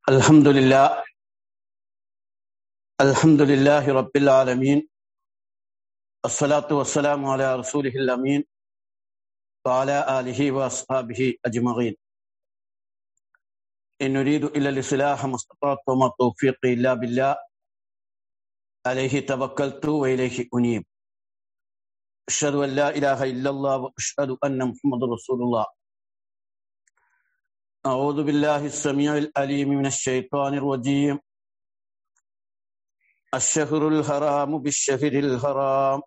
الحمد لله الحمد لله رب العالمين الصلاة والسلام على رسوله الأمين وعلى آله وأصحابه أجمعين إن نريد إلا الإصلاح ما استطعت وما توفيقي إلا بالله عليه توكلت وإليه أنيب أشهد أن لا إله إلا الله وأشهد أن محمد رسول الله أعوذ بالله السميع العليم من الشيطان الرجيم الشهر الحرام بالشهر الحرام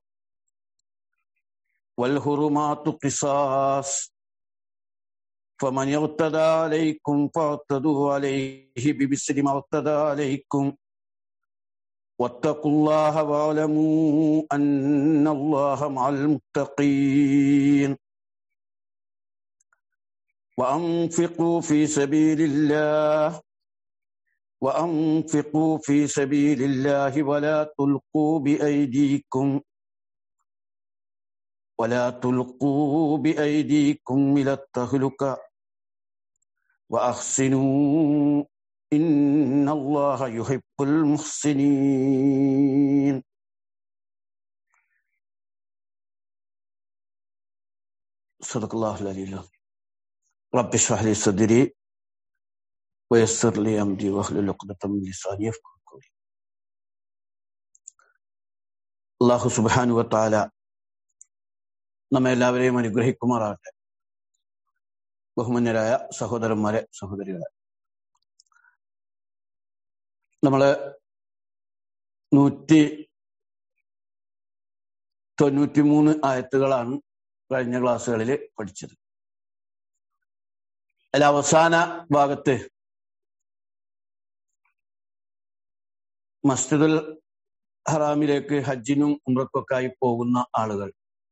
والهرمات قصاص فمن اعتدى عليكم فاعتدوا عليه بمثل ما اعتدى عليكم واتقوا الله واعلموا أن الله مع المتقين وأنفقوا في سبيل الله وأنفقوا في سبيل الله ولا تلقوا بأيديكم ولا تلقوا بأيديكم إلى التهلكة وأحسنوا إن الله يحب المحسنين صدق الله العلي العظيم رب اشرح لي صدري ويسر لي أمري واحلل عقدة من لساني يفقهوا قولي അള്ളാഹു സുബാനു വത്താല നമ്മെ എല്ലാവരെയും അനുഗ്രഹിക്കുമാറാകട്ടെ ബഹുമാന്യരായ സഹോദരന്മാരെ സഹോദരികളെ നമ്മള് നൂറ്റി തൊണ്ണൂറ്റിമൂന്ന് ആയത്തുകളാണ് കഴിഞ്ഞ ക്ലാസ്സുകളിൽ പഠിച്ചത് അതിൽ അവസാന ഭാഗത്ത് മസ്ജിദുൽ ഹറാമിലേക്ക് ഹജ്ജിനും ഉമ്രക്കൊക്കായി പോകുന്ന ആളുകൾ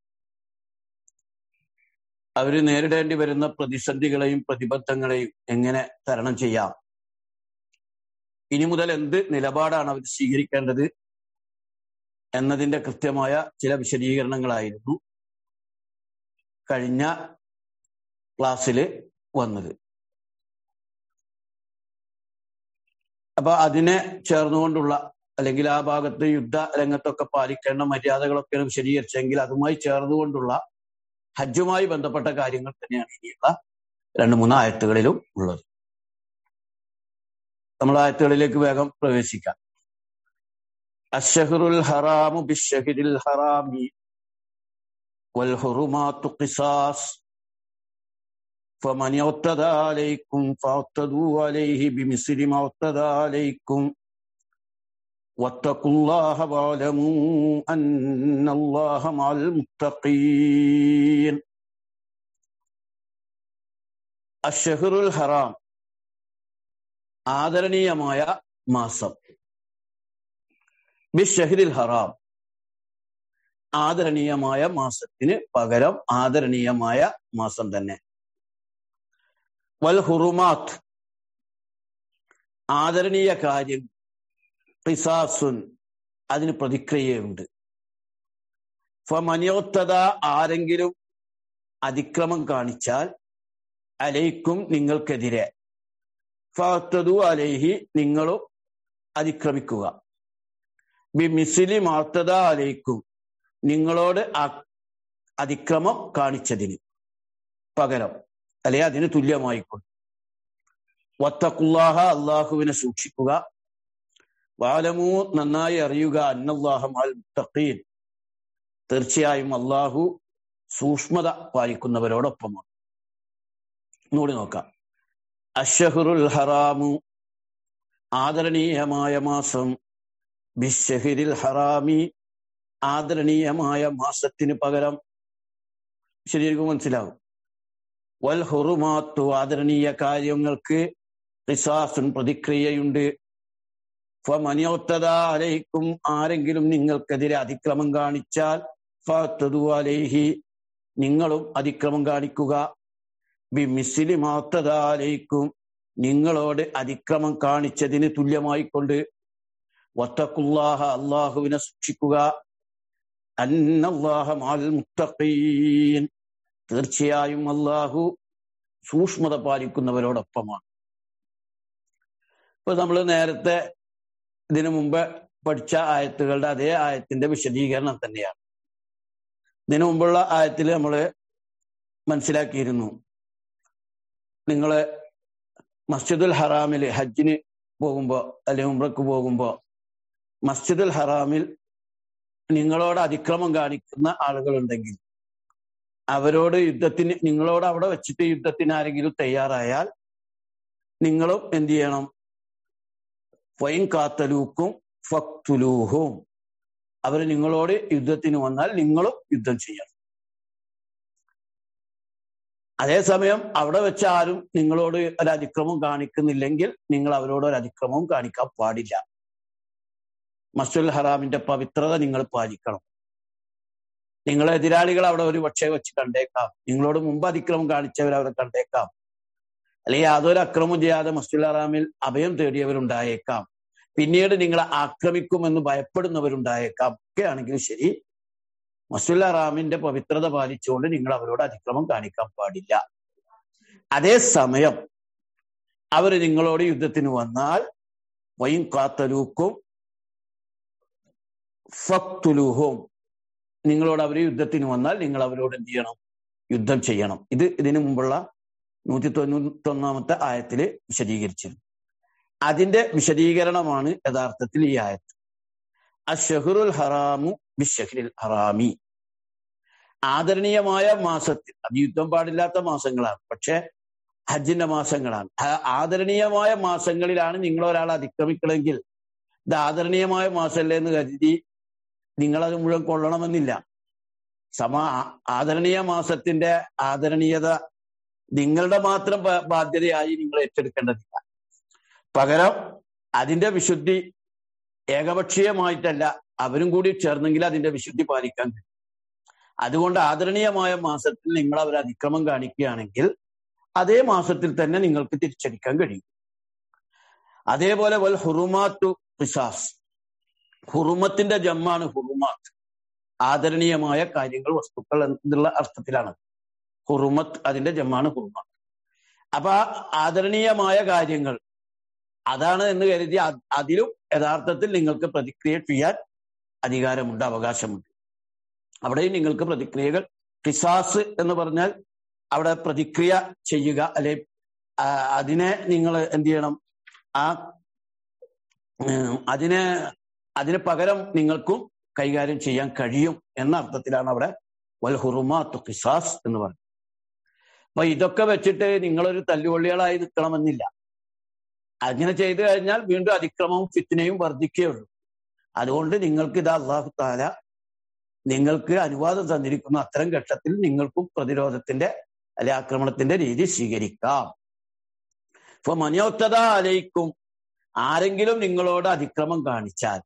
അവര് നേരിടേണ്ടി വരുന്ന പ്രതിസന്ധികളെയും പ്രതിബദ്ധങ്ങളെയും എങ്ങനെ തരണം ചെയ്യാം ഇനി മുതൽ എന്ത് നിലപാടാണ് അവർ സ്വീകരിക്കേണ്ടത് എന്നതിന്റെ കൃത്യമായ ചില വിശദീകരണങ്ങളായിരുന്നു കഴിഞ്ഞ ക്ലാസ്സിൽ വന്നത് അപ്പൊ അതിനെ ചേർന്നുകൊണ്ടുള്ള അല്ലെങ്കിൽ ആ ഭാഗത്ത് യുദ്ധ രംഗത്തൊക്കെ പാലിക്കേണ്ട മര്യാദകളൊക്കെയാണ് വിശദീകരിച്ചെങ്കിൽ അതുമായി ചേർന്നുകൊണ്ടുള്ള ഹജ്ജുമായി ബന്ധപ്പെട്ട കാര്യങ്ങൾ തന്നെയാണ് ഇനിയുള്ള രണ്ട് മൂന്ന് ആയത്തുകളിലും ഉള്ളത് നമ്മൾ ആയത്തുകളിലേക്ക് വേഗം പ്രവേശിക്കാം അഷഹറുൽ ഹറാമു ബിഷഹിരിൽ ഹറാമി വൽ ഹുറുമാതു ഖിസാസ് فمن اعتدى عليكم فاعتدوا عليه بمثل ما اعتدى عليكم واتقوا الله واعلموا أن الله مع المتقين അഷഹറുൽ ഹറാം ആദരണീയമായ മാസം ബിഷഹരിൽ ഹറാം ആദരണീയമായ മാസത്തിന് പകരം ആദരണീയമായ മാസം തന്നെ വൽ ഹുറുമാത്ത് ആദരണീയ കാര്യം ഖിസാസുൻ അതിന് പ്രതിക്രിയയുണ്ട് ഫമനിയോത്തത ആരെങ്കിലും അതിക്രമം കാണിച്ചാൽ അലൈക്കും നിങ്ങൾക്കെതിരെ ഫാത്തതു അലൈഹി നിങ്ങളും അതിക്രമിക്കുക ബി മിസിലി മാർത്തത അലൈക്കും നിങ്ങളോട് അതിക്രമം കാണിച്ചതിന് പകരം അല്ലെ അതിന് തുല്യമായിക്കൊണ്ട് വത്തക്കുല്ലാഹ അള്ളാഹുവിനെ സൂക്ഷിക്കുക വാലമു നന്നായി അറിയുക അന്നല്ലാഹമാൽ മുത്തഖീൻ തീർച്ചയായും അള്ളാഹു സൂക്ഷ്മത പാലിക്കുന്നവരോടൊപ്പമാണ് ഒന്നുകൂടി നോക്കാം അഷഹറുൽ ഹറാമു ആദരണീയമായ മാസം ബിഷഹിരിൽ ഹറാമി ആദരണീയമായ മാസത്തിന് പകരം ശരിയായിരിക്കും മനസ്സിലാവും വൽ ഹുറുമാത്തു ആദരണീയ കാര്യങ്ങൾക്ക് റിസാസുൻ പ്രതിക്രിയയുണ്ട് അലൈക്കും ആരെങ്കിലും നിങ്ങൾക്കെതിരെ അതിക്രമം കാണിച്ചാൽ ഫാത്തതു അലൈഹി നിങ്ങളും അതിക്രമം കാണിക്കുക ബി മിസിലി മാത്തതാലയിക്കും നിങ്ങളോട് അതിക്രമം കാണിച്ചതിന് തുല്യമായിക്കൊണ്ട് വത്തക്കുല്ലാഹ അള്ളാഹുവിനെ സൂക്ഷിക്കുക അന്നല്ലാഹ മാൽ മുത്തഖീൻ തീർച്ചയായും അള്ളാഹു സൂക്ഷ്മത പാലിക്കുന്നവരോടൊപ്പമാണ് ഇപ്പൊ നമ്മൾ നേരത്തെ ഇതിനു മുമ്പ് പഠിച്ച ആയത്തുകളുടെ അതേ ആയത്തിന്റെ വിശദീകരണം തന്നെയാണ് ഇതിനു മുമ്പുള്ള ആയത്തിൽ നമ്മൾ മനസ്സിലാക്കിയിരുന്നു നിങ്ങള് മസ്ജിദുൽ ഹറാമിൽ ഹജ്ജിന് പോകുമ്പോ അല്ലെങ്കിൽ ഉംറക്ക് പോകുമ്പോ മസ്ജിദുൽ ഹറാമിൽ നിങ്ങളോട് അതിക്രമം കാണിക്കുന്ന ആളുകളുണ്ടെങ്കിൽ അവരോട് യുദ്ധത്തിന് നിങ്ങളോട് അവിടെ വെച്ചിട്ട് യുദ്ധത്തിന് ആരെങ്കിലും തയ്യാറായാൽ നിങ്ങളും എന്ത് ചെയ്യണം ഫൈൻ കാത്തലൂക്കും ഫക്തുലൂഹും അവർ നിങ്ങളോട് യുദ്ധത്തിന് വന്നാൽ നിങ്ങളും യുദ്ധം ചെയ്യണം അതേസമയം അവിടെ വെച്ച് ആരും നിങ്ങളോട് ഒരു അതിക്രമം കാണിക്കുന്നില്ലെങ്കിൽ നിങ്ങൾ അവരോട് ഒരു അതിക്രമവും കാണിക്കാൻ പാടില്ല മസ്ജുൽ ഹറാമിന്റെ പവിത്രത നിങ്ങൾ പാലിക്കണം നിങ്ങളെ എതിരാളികൾ അവിടെ ഒരു പക്ഷേ വെച്ച് കണ്ടേക്കാം നിങ്ങളോട് മുമ്പ് അതിക്രമം കാണിച്ചവർ അവിടെ കണ്ടേക്കാം അല്ലെങ്കിൽ യാതൊരു അക്രമം ചെയ്യാതെ മസ്ജുൽ ഹറാമിൽ അഭയം തേടിയവരുണ്ടായേക്കാം പിന്നീട് നിങ്ങളെ ആക്രമിക്കുമെന്ന് ഭയപ്പെടുന്നവരുണ്ടായേക്കാം ഒക്കെ ആണെങ്കിലും ശരി മസ്ജുൽ ഹറാമിന്റെ പവിത്രത പാലിച്ചുകൊണ്ട് നിങ്ങൾ അവരോട് അതിക്രമം കാണിക്കാൻ പാടില്ല അതേസമയം അവർ നിങ്ങളോട് യുദ്ധത്തിന് വന്നാൽ വൈൻ കാത്തലൂക്കും ഫക്തുലൂഹും നിങ്ങളോട് അവർ യുദ്ധത്തിന് വന്നാൽ നിങ്ങൾ അവരോട് എന്ത് ചെയ്യണം യുദ്ധം ചെയ്യണം ഇത് ഇതിനു മുമ്പുള്ള നൂറ്റി തൊണ്ണൂറ്റൊന്നാമത്തെ ആയത്തിൽ വിശദീകരിച്ചിരുന്നു അതിന്റെ വിശദീകരണമാണ് യഥാർത്ഥത്തിൽ ഈ ആയത്ത് അഷഹറുൽ ഹറാമു ബിഷഹരിൽ ഹറാമി ആദരണീയമായ മാസത്തിൽ അത് യുദ്ധം പാടില്ലാത്ത മാസങ്ങളാണ് പക്ഷെ ഹജ്ജിന്റെ മാസങ്ങളാണ് ആദരണീയമായ മാസങ്ങളിലാണ് നിങ്ങൾ ഒരാൾ അതിക്രമിക്കണമെങ്കിൽ ഇത് ആദരണീയമായ മാസമല്ലേ എന്ന് കരുതി നിങ്ങളത് മുഴുവൻ കൊള്ളണമെന്നില്ല സമ ആദരണീയ മാസത്തിന്റെ ആദരണീയത നിങ്ങളുടെ മാത്രം ബാധ്യതയായി നിങ്ങൾ ഏറ്റെടുക്കേണ്ടതില്ല പകരം അതിന്റെ വിശുദ്ധി ഏകപക്ഷീയമായിട്ടല്ല അവരും കൂടി ചേർന്നെങ്കിൽ അതിന്റെ വിശുദ്ധി പാലിക്കാൻ കഴിയും അതുകൊണ്ട് ആദരണീയമായ മാസത്തിൽ നിങ്ങൾ അവർ അതിക്രമം കാണിക്കുകയാണെങ്കിൽ അതേ മാസത്തിൽ തന്നെ നിങ്ങൾക്ക് തിരിച്ചടിക്കാൻ കഴിയും അതേപോലെ വൽ ഹുറുമാത്തു പിസാസ് ഹുറുമത്തിന്റെ ജമ്മാണ് ഹുറുമാത്ത് ആദരണീയമായ കാര്യങ്ങൾ വസ്തുക്കൾ എന്നുള്ള അർത്ഥത്തിലാണ് ഹുറുമത്ത് അതിന്റെ ജമ്മാണ് ഹുറുമത്ത് അപ്പൊ ആദരണീയമായ കാര്യങ്ങൾ അതാണ് എന്ന് കരുതി അതിലും യഥാർത്ഥത്തിൽ നിങ്ങൾക്ക് പ്രതിക്രിയ ചെയ്യാൻ അധികാരമുണ്ട് അവകാശമുണ്ട് അവിടെയും നിങ്ങൾക്ക് പ്രതിക്രിയകൾ പിസാസ് എന്ന് പറഞ്ഞാൽ അവിടെ പ്രതിക്രിയ ചെയ്യുക അല്ലെ അതിനെ നിങ്ങൾ എന്ത് ചെയ്യണം ആ അതിനെ അതിന് പകരം നിങ്ങൾക്കും കൈകാര്യം ചെയ്യാൻ കഴിയും എന്ന അർത്ഥത്തിലാണ് അവിടെ വൽ ഹുറുമാത്തു ഖിസാസ് എന്ന് പറയുന്നത് അപ്പൊ ഇതൊക്കെ വെച്ചിട്ട് നിങ്ങളൊരു തല്ലുകൊള്ളികളായി നിൽക്കണമെന്നില്ല അങ്ങനെ ചെയ്തു കഴിഞ്ഞാൽ വീണ്ടും അതിക്രമവും ഫിത്തിനയും വർദ്ധിക്കുകയുള്ളൂ അതുകൊണ്ട് നിങ്ങൾക്ക് ഇത് അള്ളാഹു താല നിങ്ങൾക്ക് അനുവാദം തന്നിരിക്കുന്ന അത്തരം ഘട്ടത്തിൽ നിങ്ങൾക്കും പ്രതിരോധത്തിന്റെ അല്ലെ ആക്രമണത്തിന്റെ രീതി സ്വീകരിക്കാം ഇപ്പൊ മനിയോത്തത അലയിക്കും ആരെങ്കിലും നിങ്ങളോട് അതിക്രമം കാണിച്ചാൽ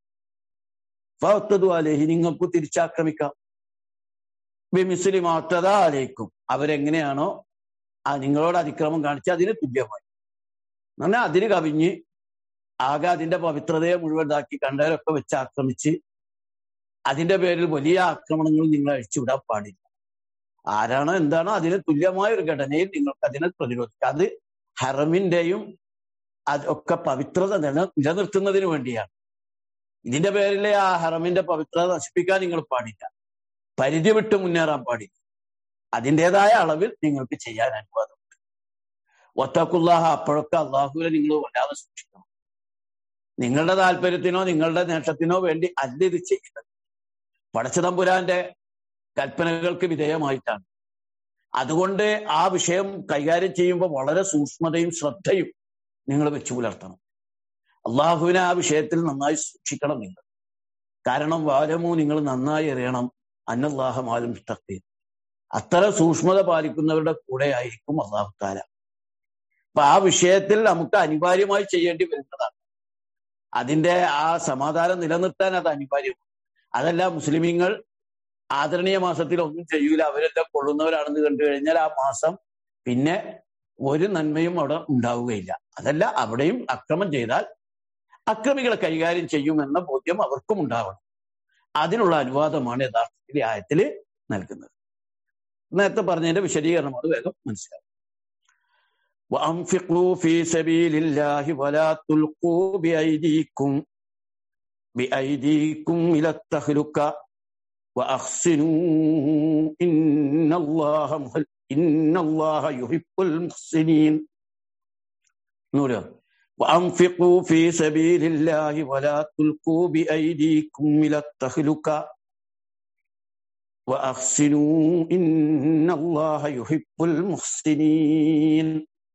ഫത്തതു അലഹി നിങ്ങൾക്ക് തിരിച്ചാക്രമിക്കാം ബിമിസ്ലിം ഒത്തത അലയിക്കും അവരെങ്ങനെയാണോ ആ നിങ്ങളോട് അതിക്രമം കാണിച്ച അതിന് തുല്യമായി എന്നാൽ അതിന് കവിഞ്ഞ് ആകെ അതിന്റെ പവിത്രതയെ മുഴുവൻ ഇതാക്കി കണ്ടവരൊക്കെ വെച്ച് ആക്രമിച്ച് അതിന്റെ പേരിൽ വലിയ ആക്രമണങ്ങൾ നിങ്ങൾ അഴിച്ചുവിടാൻ പാടില്ല ആരാണോ എന്താണോ അതിന് തുല്യമായ ഒരു ഘടനയിൽ നിങ്ങൾക്ക് അതിനെ പ്രതിരോധിക്കാം അത് ഹറമിന്റെയും അതൊക്കെ പവിത്രത നില നിലനിർത്തുന്നതിന് വേണ്ടിയാണ് ഇതിന്റെ പേരിലെ ആ ഹറമിന്റെ പവിത്രത നശിപ്പിക്കാൻ നിങ്ങൾ പാടില്ല പരിധി വിട്ട് മുന്നേറാൻ പാടില്ല അതിൻ്റെതായ അളവിൽ നിങ്ങൾക്ക് ചെയ്യാൻ അനുവാദമുണ്ട് ഒത്തക്കുല്ലാഹ അപ്പോഴൊക്കെ അള്ളാഹുവിനെ നിങ്ങൾ വല്ലാതെ സൂക്ഷിക്കണം നിങ്ങളുടെ താല്പര്യത്തിനോ നിങ്ങളുടെ നേട്ടത്തിനോ വേണ്ടി അല്ല ഇത് ചെയ്യുന്നത് പടച്ചതമ്പുരാന്റെ കൽപ്പനകൾക്ക് വിധേയമായിട്ടാണ് അതുകൊണ്ട് ആ വിഷയം കൈകാര്യം ചെയ്യുമ്പോൾ വളരെ സൂക്ഷ്മതയും ശ്രദ്ധയും നിങ്ങൾ വെച്ചു പുലർത്തണം അള്ളാഹുവിനെ ആ വിഷയത്തിൽ നന്നായി സൂക്ഷിക്കണം നിങ്ങൾ കാരണം വാരമോ നിങ്ങൾ നന്നായി എറിയണം അന്നല്ലാഹമാലും തക്തി അത്ര സൂക്ഷ്മത പാലിക്കുന്നവരുടെ കൂടെ ആയിരിക്കും അള്ളാഹു താല അപ്പൊ ആ വിഷയത്തിൽ നമുക്ക് അനിവാര്യമായി ചെയ്യേണ്ടി വരുന്നതാണ് അതിന്റെ ആ സമാധാനം നിലനിർത്താൻ അത് അനിവാര്യമാണ് അതല്ല മുസ്ലിമീങ്ങൾ ആദരണീയ മാസത്തിൽ ഒന്നും ചെയ്യൂല അവരെല്ലാം കൊള്ളുന്നവരാണെന്ന് കണ്ടു കഴിഞ്ഞാൽ ആ മാസം പിന്നെ ഒരു നന്മയും അവിടെ ഉണ്ടാവുകയില്ല അതല്ല അവിടെയും അക്രമം ചെയ്താൽ അക്രമികളെ കൈകാര്യം ചെയ്യുമെന്ന ബോധ്യം അവർക്കും ഉണ്ടാവണം അതിനുള്ള അനുവാദമാണ് യഥാർത്ഥത്തിൽ ഈ ആയത്തിൽ നൽകുന്നത് നേരത്തെ പറഞ്ഞതിന്റെ വിശദീകരണം അത് വേഗം മനസ്സിലാവും وأنفقوا في سبيل الله ولا تلقوا بأيديكم بأيديكم إلى التهلكة وأحسنوا إن الله إن الله يحب المحسنين نورا وأنفقوا في سبيل الله ولا تلقوا بأيديكم إلى التهلكة وأحسنوا إن الله يحب المحسنين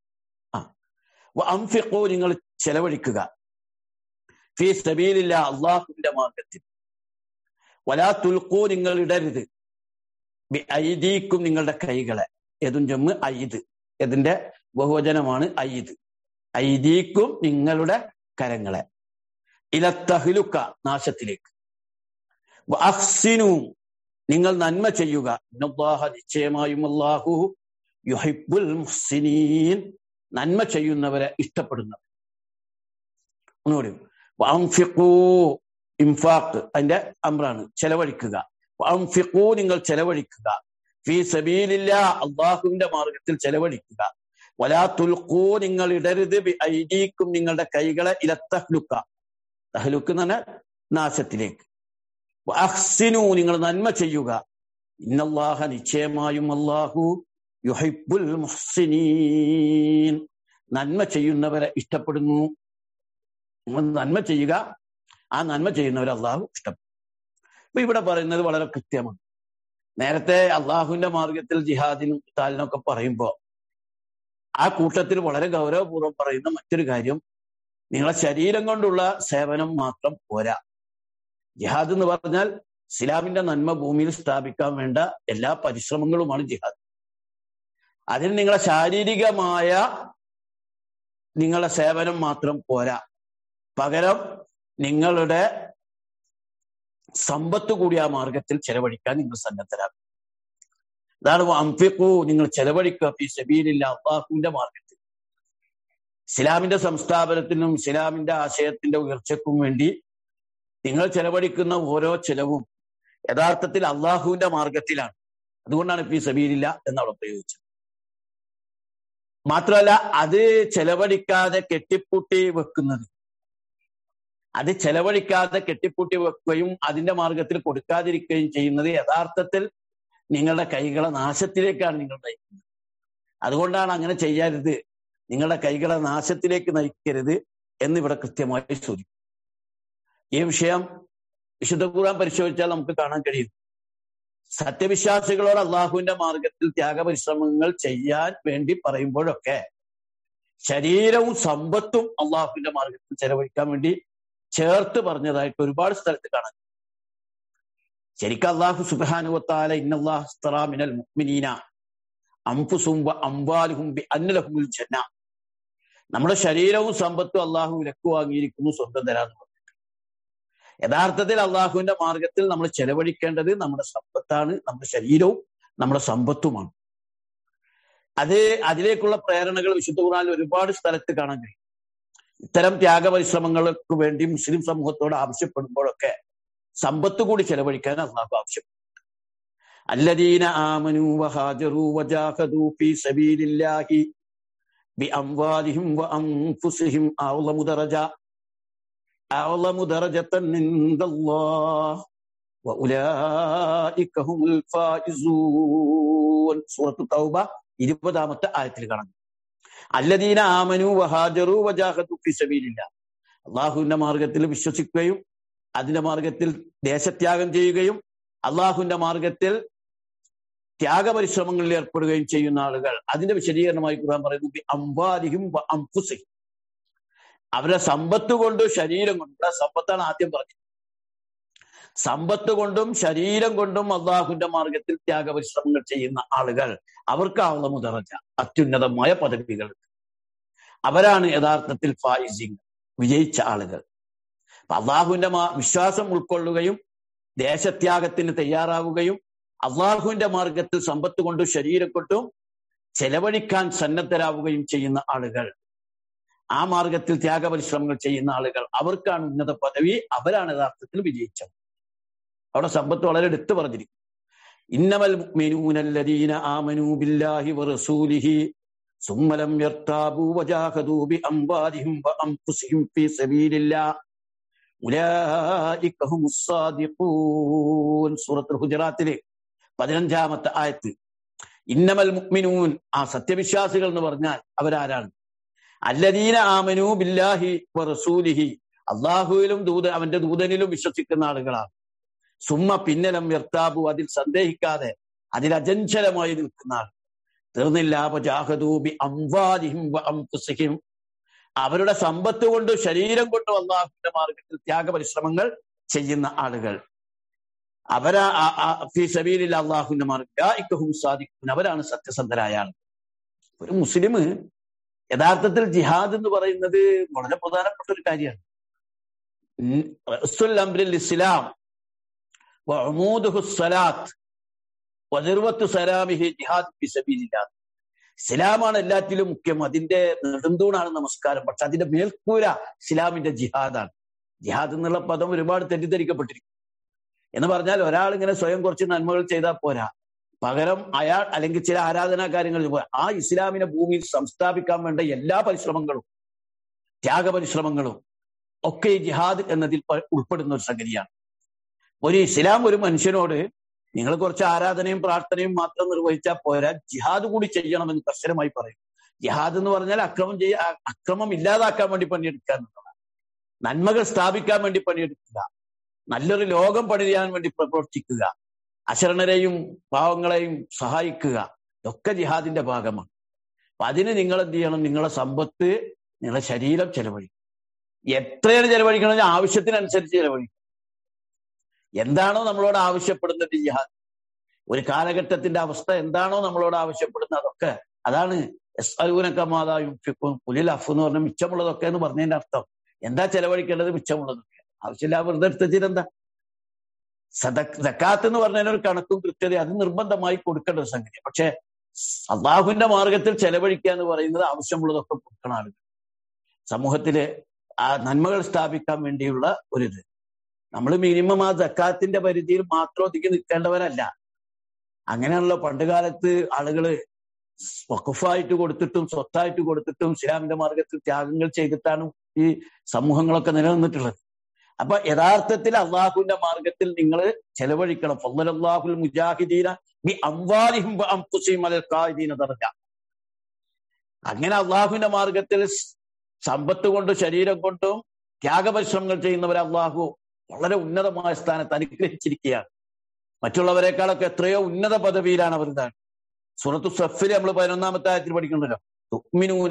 അംഫിഖു നിങ്ങൾ ചെലവഴിക്കുക ഫീ സബീലില്ല അള്ളാഹുവിന്റെ മാർഗത്തിൽ വലാ തുൽക്കൂ നിങ്ങൾ ഇടരുത് ബി ഐദീക്കും നിങ്ങളുടെ കൈകളെ ഏതും ജമ്മ് ഐദ് ഇതിന്റെ ബഹുവചനമാണ് ഐദ് ഐദീക്കും നിങ്ങളുടെ കരങ്ങളെ ഇലത്തഹിലുക്ക നാശത്തിലേക്ക് അഹ്സിനു നിങ്ങൾ നന്മ ചെയ്യുക ഇന്നല്ലാഹ നിശ്ചയമായും അല്ലാഹു യുഹിബുൽ മുഹ്സിനീൻ നന്മ ചെയ്യുന്നവരെ ഇഷ്ടപ്പെടുന്നവർ ഒന്നുകൂടി വാംഫിഖൂ ഇംഫാഖ് അതിന്റെ അമ്രാണ് ചെലവഴിക്കുക വാംഫിഖൂ നിങ്ങൾ ചെലവഴിക്കുക ഫീ സബീലില്ല അള്ളാഹുവിന്റെ മാർഗത്തിൽ ചെലവഴിക്കുക വലാ തുൽഖൂ നിങ്ങൾ ഇടരുത് ബി ഐദീക്കും നിങ്ങളുടെ കൈകളെ ഇല തഹ്ലുക്ക തഹ്ലുക്ക് എന്ന് പറഞ്ഞാൽ നാശത്തിലേക്ക് അഹ്സിനു നിങ്ങൾ നന്മ ചെയ്യുക ഇന്നല്ലാഹ നിശ്ചയമായും അള്ളാഹു യുഹിബുൽ മുഹ്സിനീൻ നന്മ ചെയ്യുന്നവരെ ഇഷ്ടപ്പെടുന്നു നിങ്ങൾ നന്മ ചെയ്യുക ആ നന്മ ചെയ്യുന്നവരെ അള്ളാഹു ഇഷ്ടപ്പെടും അപ്പൊ ഇവിടെ പറയുന്നത് വളരെ കൃത്യമാണ് നേരത്തെ അള്ളാഹുവിന്റെ മാർഗത്തിൽ ജിഹാദിനും താലിനൊക്കെ പറയുമ്പോ ആ കൂട്ടത്തിൽ വളരെ ഗൗരവപൂർവ്വം പറയുന്ന മറ്റൊരു കാര്യം നിങ്ങളെ ശരീരം കൊണ്ടുള്ള സേവനം മാത്രം പോരാ ജിഹാദ് എന്ന് പറഞ്ഞാൽ ഇസ്ലാമിന്റെ നന്മ ഭൂമിയിൽ സ്ഥാപിക്കാൻ വേണ്ട എല്ലാ പരിശ്രമങ്ങളുമാണ് ജിഹാദ് അതിന് നിങ്ങളെ ശാരീരികമായ നിങ്ങളുടെ സേവനം മാത്രം പോരാ പകരം നിങ്ങളുടെ സമ്പത്ത് കൂടി ആ മാർഗത്തിൽ ചെലവഴിക്കാൻ നിങ്ങൾ സന്നദ്ധരാകും അതാണ് അംഫിഖു നിങ്ങൾ ചെലവഴിക്കുക ഫി സബീലില്ല അള്ളാഹുവിന്റെ മാർഗത്തിൽ ഇസ്ലാമിന്റെ സംസ്ഥാപനത്തിനും ഇസ്ലാമിന്റെ ആശയത്തിന്റെ ഉയർച്ചയ്ക്കും വേണ്ടി നിങ്ങൾ ചെലവഴിക്കുന്ന ഓരോ ചെലവും യഥാർത്ഥത്തിൽ അള്ളാഹുവിന്റെ മാർഗത്തിലാണ് അതുകൊണ്ടാണ് ഫി സബീലില്ല എന്നവിടെ പ്രയോഗിച്ചത് മാത്രമല്ല അത് ചെലവഴിക്കാതെ കെട്ടിപ്പൂട്ടി വെക്കുന്നത് അത് ചെലവഴിക്കാതെ കെട്ടിപ്പൂട്ടി വെക്കുകയും അതിന്റെ മാർഗത്തിൽ കൊടുക്കാതിരിക്കുകയും ചെയ്യുന്നത് യഥാർത്ഥത്തിൽ നിങ്ങളുടെ കൈകളെ നാശത്തിലേക്കാണ് നിങ്ങൾ നയിക്കുന്നത് അതുകൊണ്ടാണ് അങ്ങനെ ചെയ്യരുത് നിങ്ങളുടെ കൈകളെ നാശത്തിലേക്ക് നയിക്കരുത് എന്നിവിടെ കൃത്യമായി സൂചിക്കും ഈ വിഷയം വിശുദ്ധ ഖുർആൻ പരിശോധിച്ചാൽ നമുക്ക് കാണാൻ കഴിയും സത്യവിശ്വാസികളോട് അള്ളാഹുവിന്റെ മാർഗത്തിൽ ത്യാഗപരിശ്രമങ്ങൾ ചെയ്യാൻ വേണ്ടി പറയുമ്പോഴൊക്കെ ശരീരവും സമ്പത്തും അള്ളാഹുവിന്റെ മാർഗത്തിൽ ചെലവഴിക്കാൻ വേണ്ടി ചേർത്ത് പറഞ്ഞതായിട്ട് ഒരുപാട് സ്ഥലത്ത് കാണാൻ ശരിക്കും അള്ളാഹു സുബാനുവത്താല ഇന്നല്ലാഹുമിനൽ മുഅ്മിനീന അംഫുസും അംബാലുഹും അന്നലഹുൽ ജന്ന നമ്മുടെ ശരീരവും സമ്പത്തും അള്ളാഹു വിലക്ക് വാങ്ങിയിരിക്കുന്നു സ്വന്തം തരാന്ന് പറഞ്ഞു യഥാർത്ഥത്തിൽ അള്ളാഹുവിന്റെ മാർഗത്തിൽ നമ്മൾ ചെലവഴിക്കേണ്ടത് നമ്മുടെ സമ്പത്താണ് നമ്മുടെ ശരീരവും നമ്മുടെ സമ്പത്തുമാണ് അത് അതിലേക്കുള്ള പ്രേരണകൾ വിശുദ്ധ ഖുർആനിൽ ഒരുപാട് സ്ഥലത്ത് കാണാൻ കഴിയും ഇത്തരം ത്യാഗപരിശ്രമങ്ങൾക്ക് വേണ്ടി മുസ്ലിം സമൂഹത്തോട് ആവശ്യപ്പെടുമ്പോഴൊക്കെ സമ്പത്ത് കൂടി ചെലവഴിക്കാൻ അള്ളാഹു ആവശ്യപ്പെട്ടു الذين آمنوا وهاجروا وجاهدوا في سبيل الله بأموالهم وأنفسهم أعظم درجة أعظم درجة عند الله وأولئك هم الفائزون سورة التوبة ഇരുപതാമത്തെ ആയത്തിൽ കാണാം അല്ലദീന ആമനു വഹാജറു വജാഹദു ഫി സബീലില്ല അള്ളാഹുവിന്റെ മാർഗത്തിൽ വിശ്വസിക്കുകയും അതിന്റെ മാർഗത്തിൽ ദേശത്യാഗം ചെയ്യുകയും അള്ളാഹുവിന്റെ മാർഗത്തിൽ ത്യാഗപരിശ്രമങ്ങളിൽ ഏർപ്പെടുകയും ചെയ്യുന്ന ആളുകൾ അതിന്റെ വിശദീകരണമായി ഖുർആൻ പറയുന്നു അംബാദിയും അംഫുസിയും അവരുടെ സമ്പത്ത് കൊണ്ടും ശരീരം കൊണ്ടും സമ്പത്താണ് ആദ്യം പറഞ്ഞത് സമ്പത്ത് കൊണ്ടും ശരീരം കൊണ്ടും അള്ളാഹുവിന്റെ മാർഗത്തിൽ ത്യാഗപരിശ്രമങ്ങൾ ചെയ്യുന്ന ആളുകൾ അവർക്കാവുന്ന മുതറച്ച അത്യുന്നതമായ പദവികൾ അവരാണ് യഥാർത്ഥത്തിൽ ഫായിസിങ് വിജയിച്ച ആളുകൾ അള്ളാഹുവിന്റെ വിശ്വാസം ഉൾക്കൊള്ളുകയും ദേശത്യാഗത്തിന് തയ്യാറാവുകയും അള്ളാഹുവിന്റെ മാർഗത്തിൽ സമ്പത്ത് കൊണ്ടും ശരീരം കൊണ്ടും ചെലവഴിക്കാൻ സന്നദ്ധരാവുകയും ചെയ്യുന്ന ആളുകൾ ആ മാർഗത്തിൽ ത്യാഗപരിശ്രമങ്ങൾ ചെയ്യുന്ന ആളുകൾ അവർക്കാണ് ഉന്നത പദവി അവരാണ് യഥാർത്ഥത്തിൽ വിജയിച്ചത് അവിടെ സമ്പത്ത് വളരെ എടുത്തു പറഞ്ഞിരിക്കും ഇന്നമൽ മിനൂനല്ലദീന ആമനൂ ബില്ലാഹി വറസൂലിഹി സുമ്മലം യർത്താബു വജാഹദൂ ബിഅംവാലിഹിം വഅൻഫുസിഹിം ഫീ സബീലില്ലാഹ് ഉലൈക ഹുമുസ് സാദിഖൂൻ സൂറത്തുൽ ഹുജറാത്തിലെ പതിനഞ്ചാമത്തെ ആയത്ത് ഇന്നമൽ മുഅ്മിനൂൻ ആ സത്യവിശ്വാസികൾ എന്ന് പറഞ്ഞാൽ അവരാരാണ് അല്ലദീന ആമനു ബില്ലാഹി വറസൂലിഹി അള്ളാഹുവിലും ദൂത അവന്റെ ദൂതനിലും വിശ്വസിക്കുന്ന ആളുകളാണ് സുമ്മ പിന്നലം വ്യർത്താബു അതിൽ സന്ദേഹിക്കാതെ അതിൽ അജഞ്ചലമായി നിൽക്കുന്ന ആൾ തീർന്നില്ല ജാഹദൂബി അംവാലിഹിം അംഫുസിഹിം അവരുടെ സമ്പത്ത് കൊണ്ട് ശരീരം കൊണ്ടും അള്ളാഹുവിന്റെ മാർഗത്തിൽ ത്യാഗപരിശ്രമങ്ങൾ ചെയ്യുന്ന ആളുകൾ അവരാ ഫി സബീലിൽ അള്ളാഹുവിന്റെ മാർഗം സാധിക്കും അവരാണ് സത്യസന്ധരായ ആൾ ഒരു മുസ്ലിം യഥാർത്ഥത്തിൽ ജിഹാദ് എന്ന് പറയുന്നത് വളരെ പ്രധാനപ്പെട്ട ഒരു കാര്യമാണ് അംറിൽ ഇസ്ലാം സലാത്ത് സലാമിഹി ജിഹാദ് ഫി സബീലില്ലാഹ് ഇസ്ലാമാണ് എല്ലാറ്റിലും മുഖ്യം അതിന്റെ നെടുന്തൂണാണ് നമസ്കാരം പക്ഷെ അതിന്റെ മേൽക്കൂര ഇസ്ലാമിന്റെ ജിഹാദാണ് ജിഹാദ് എന്നുള്ള പദം ഒരുപാട് തെറ്റിദ്ധരിക്കപ്പെട്ടിരിക്കും എന്ന് പറഞ്ഞാൽ ഒരാൾ ഇങ്ങനെ സ്വയം കുറച്ച് നന്മകൾ ചെയ്താൽ പോരാ പകരം അയാൾ അല്ലെങ്കിൽ ചില ആരാധനാ കാര്യങ്ങൾ ആ ഇസ്ലാമിനെ ഭൂമിയിൽ സംസ്ഥാപിക്കാൻ വേണ്ട എല്ലാ പരിശ്രമങ്ങളും ത്യാഗപരിശ്രമങ്ങളും ഒക്കെ ഈ ജിഹാദ് എന്നതിൽ ഉൾപ്പെടുന്ന ഒരു സംഗതിയാണ് ഒരു ഇസ്ലാം ഒരു മനുഷ്യനോട് നിങ്ങൾ കുറച്ച് ആരാധനയും പ്രാർത്ഥനയും മാത്രം നിർവഹിച്ചാൽ പോരാ ജിഹാദ് കൂടി ചെയ്യണമെന്ന് കർശനമായി പറയും ജിഹാദ് എന്ന് പറഞ്ഞാൽ അക്രമം ചെയ്യ അക്രമം ഇല്ലാതാക്കാൻ വേണ്ടി പണിയെടുക്കുക എന്നുള്ളതാണ് നന്മകൾ സ്ഥാപിക്കാൻ വേണ്ടി പണിയെടുക്കുക നല്ലൊരു ലോകം പണിയാൻ വേണ്ടി പ്രവർത്തിക്കുക അശരണരെയും പാവങ്ങളെയും സഹായിക്കുക ഇതൊക്കെ ജിഹാദിന്റെ ഭാഗമാണ് അപ്പൊ അതിന് നിങ്ങൾ എന്ത് ചെയ്യണം നിങ്ങളെ സമ്പത്ത് നിങ്ങളെ ശരീരം ചെലവഴിക്കും എത്രയാണ് ചെലവഴിക്കണമെന്ന് ആവശ്യത്തിനനുസരിച്ച് ചെലവഴിക്കും എന്താണോ നമ്മളോട് ആവശ്യപ്പെടുന്നത് ജിഹാദ് ഒരു കാലഘട്ടത്തിന്റെ അവസ്ഥ എന്താണോ നമ്മളോട് ആവശ്യപ്പെടുന്നത് അതൊക്കെ അതാണ് എസ്അലൂനക്ക മാതായും പുലിൽ അഫ് എന്ന് പറഞ്ഞ മിച്ചമുള്ളതൊക്കെ എന്ന് പറഞ്ഞതിന്റെ അർത്ഥം എന്താ ചെലവഴിക്കേണ്ടത് മിച്ചമുള്ളതൊക്കെ ആവശ്യമില്ല വെറുതെ എടുത്തിട്ട് സക്കാത്ത് എന്ന് പറഞ്ഞതിന് ഒരു കണക്കും കൃത്യത അത് നിർബന്ധമായി കൊടുക്കേണ്ട ഒരു സംഗതി പക്ഷെ അള്ളാഹുവിന്റെ മാർഗത്തിൽ ചെലവഴിക്കുക എന്ന് പറയുന്നത് ആവശ്യമുള്ളതൊക്കെ കൊടുക്കണം ആളുകൾ സമൂഹത്തില് ആ നന്മകൾ സ്ഥാപിക്കാൻ വേണ്ടിയുള്ള ഒരിത് നമ്മൾ മിനിമം ആ ജക്കാത്തിന്റെ പരിധിയിൽ മാത്രം ഒതുക്കി നിൽക്കേണ്ടവരല്ല അങ്ങനെയാണല്ലോ പണ്ട് കാലത്ത് ആളുകള് വഖഫായിട്ട് കൊടുത്തിട്ടും സ്വത്തായിട്ട് കൊടുത്തിട്ടും ഇസ്ലാമിന്റെ മാർഗത്തിൽ ത്യാഗങ്ങൾ ചെയ്തിട്ടാണ് ഈ സമൂഹങ്ങളൊക്കെ നിലനിന്നിട്ടുള്ളത് അപ്പൊ യഥാർത്ഥത്തിൽ അള്ളാഹുവിന്റെ മാർഗത്തിൽ നിങ്ങൾ ചെലവഴിക്കണം ഫല്ലാഹുൽ മുജാഹിദീന ബി അംവാലിഹിം അംഫുസിഹിം അലൽ ഖായിദീന ദർജ അങ്ങനെ അള്ളാഹുവിന്റെ മാർഗത്തിൽ സമ്പത്ത് കൊണ്ടും ശരീരം കൊണ്ടും ത്യാഗപരിശ്രമങ്ങൾ ചെയ്യുന്നവരെ അള്ളാഹു വളരെ ഉന്നതമായ സ്ഥാനത്ത് അനുഗ്രഹിച്ചിരിക്കുകയാണ് മറ്റുള്ളവരെക്കാളൊക്കെ എത്രയോ ഉന്നത പദവിയിലാണ് അവർ ഇതാണ് സുറത്തു സഫിൽ നമ്മൾ പതിനൊന്നാമത്തെ ആയത്തിൽ പഠിക്കണല്ലോ തുക്മിനൂൻ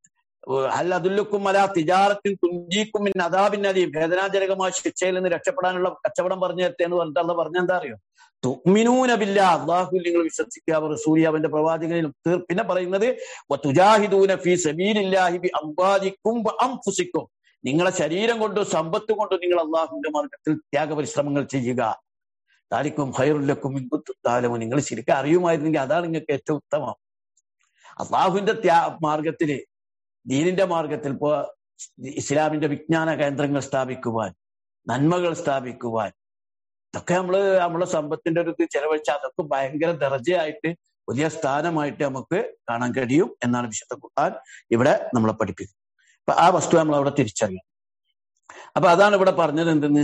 അല്ല അതുല്ലുക്കും അല തിജാറത്തിൽ തുഞ്ചീക്കും മിൻ അതാബിൻ അലീം വേദനാജനകമായ ശിക്ഷയിൽ നിന്ന് രക്ഷപ്പെടാനുള്ള കച്ചവടം പറഞ്ഞു തരട്ടെ എന്ന് പറഞ്ഞിട്ട് അള്ള പറഞ്ഞ എന്താ അറിയോ തുക്മിനൂനബില്ല അള്ളാഹു നിങ്ങൾ വിശ്വസിക്കുക റസൂലി അവന്റെ പ്രവാചകനിലും പിന്നെ പറയുന്നത് തുജാഹിദൂന ഫീ സബീലില്ലാഹി ബി അംവാദിക്കും അംഫുസിക്കും നിങ്ങളെ ശരീരം കൊണ്ടും സമ്പത്ത് കൊണ്ടും നിങ്ങൾ അള്ളാഹുവിന്റെ മാർഗത്തിൽ ത്യാഗപരിശ്രമങ്ങൾ ചെയ്യുക താലിക്കും ഹൈറുല്ലക്കും താലമോ നിങ്ങൾ ശരിക്കും അറിയുമായിരുന്നെങ്കിൽ അതാണ് നിങ്ങൾക്ക് ഏറ്റവും ഉത്തമം അള്ളാഹുവിന്റെ ത്യാ മാർഗത്തില് ദീനിന്റെ മാർഗത്തിൽ ഇപ്പോ ഇസ്ലാമിന്റെ വിജ്ഞാന കേന്ദ്രങ്ങൾ സ്ഥാപിക്കുവാൻ നന്മകൾ സ്ഥാപിക്കുവാൻ ഇതൊക്കെ നമ്മള് നമ്മളെ സമ്പത്തിന്റെ ഒരു ചെലവഴിച്ച അതൊക്കെ ഭയങ്കര ദർജയായിട്ട് വലിയ സ്ഥാനമായിട്ട് നമുക്ക് കാണാൻ കഴിയും എന്നാണ് വിശുദ്ധ ഖുർആൻ ഇവിടെ നമ്മളെ പഠിപ്പിക്കുന്നത് അപ്പൊ ആ വസ്തു നമ്മൾ അവിടെ തിരിച്ചറിയണം അപ്പൊ അതാണ് ഇവിടെ പറഞ്ഞത് എന്തെന്ന്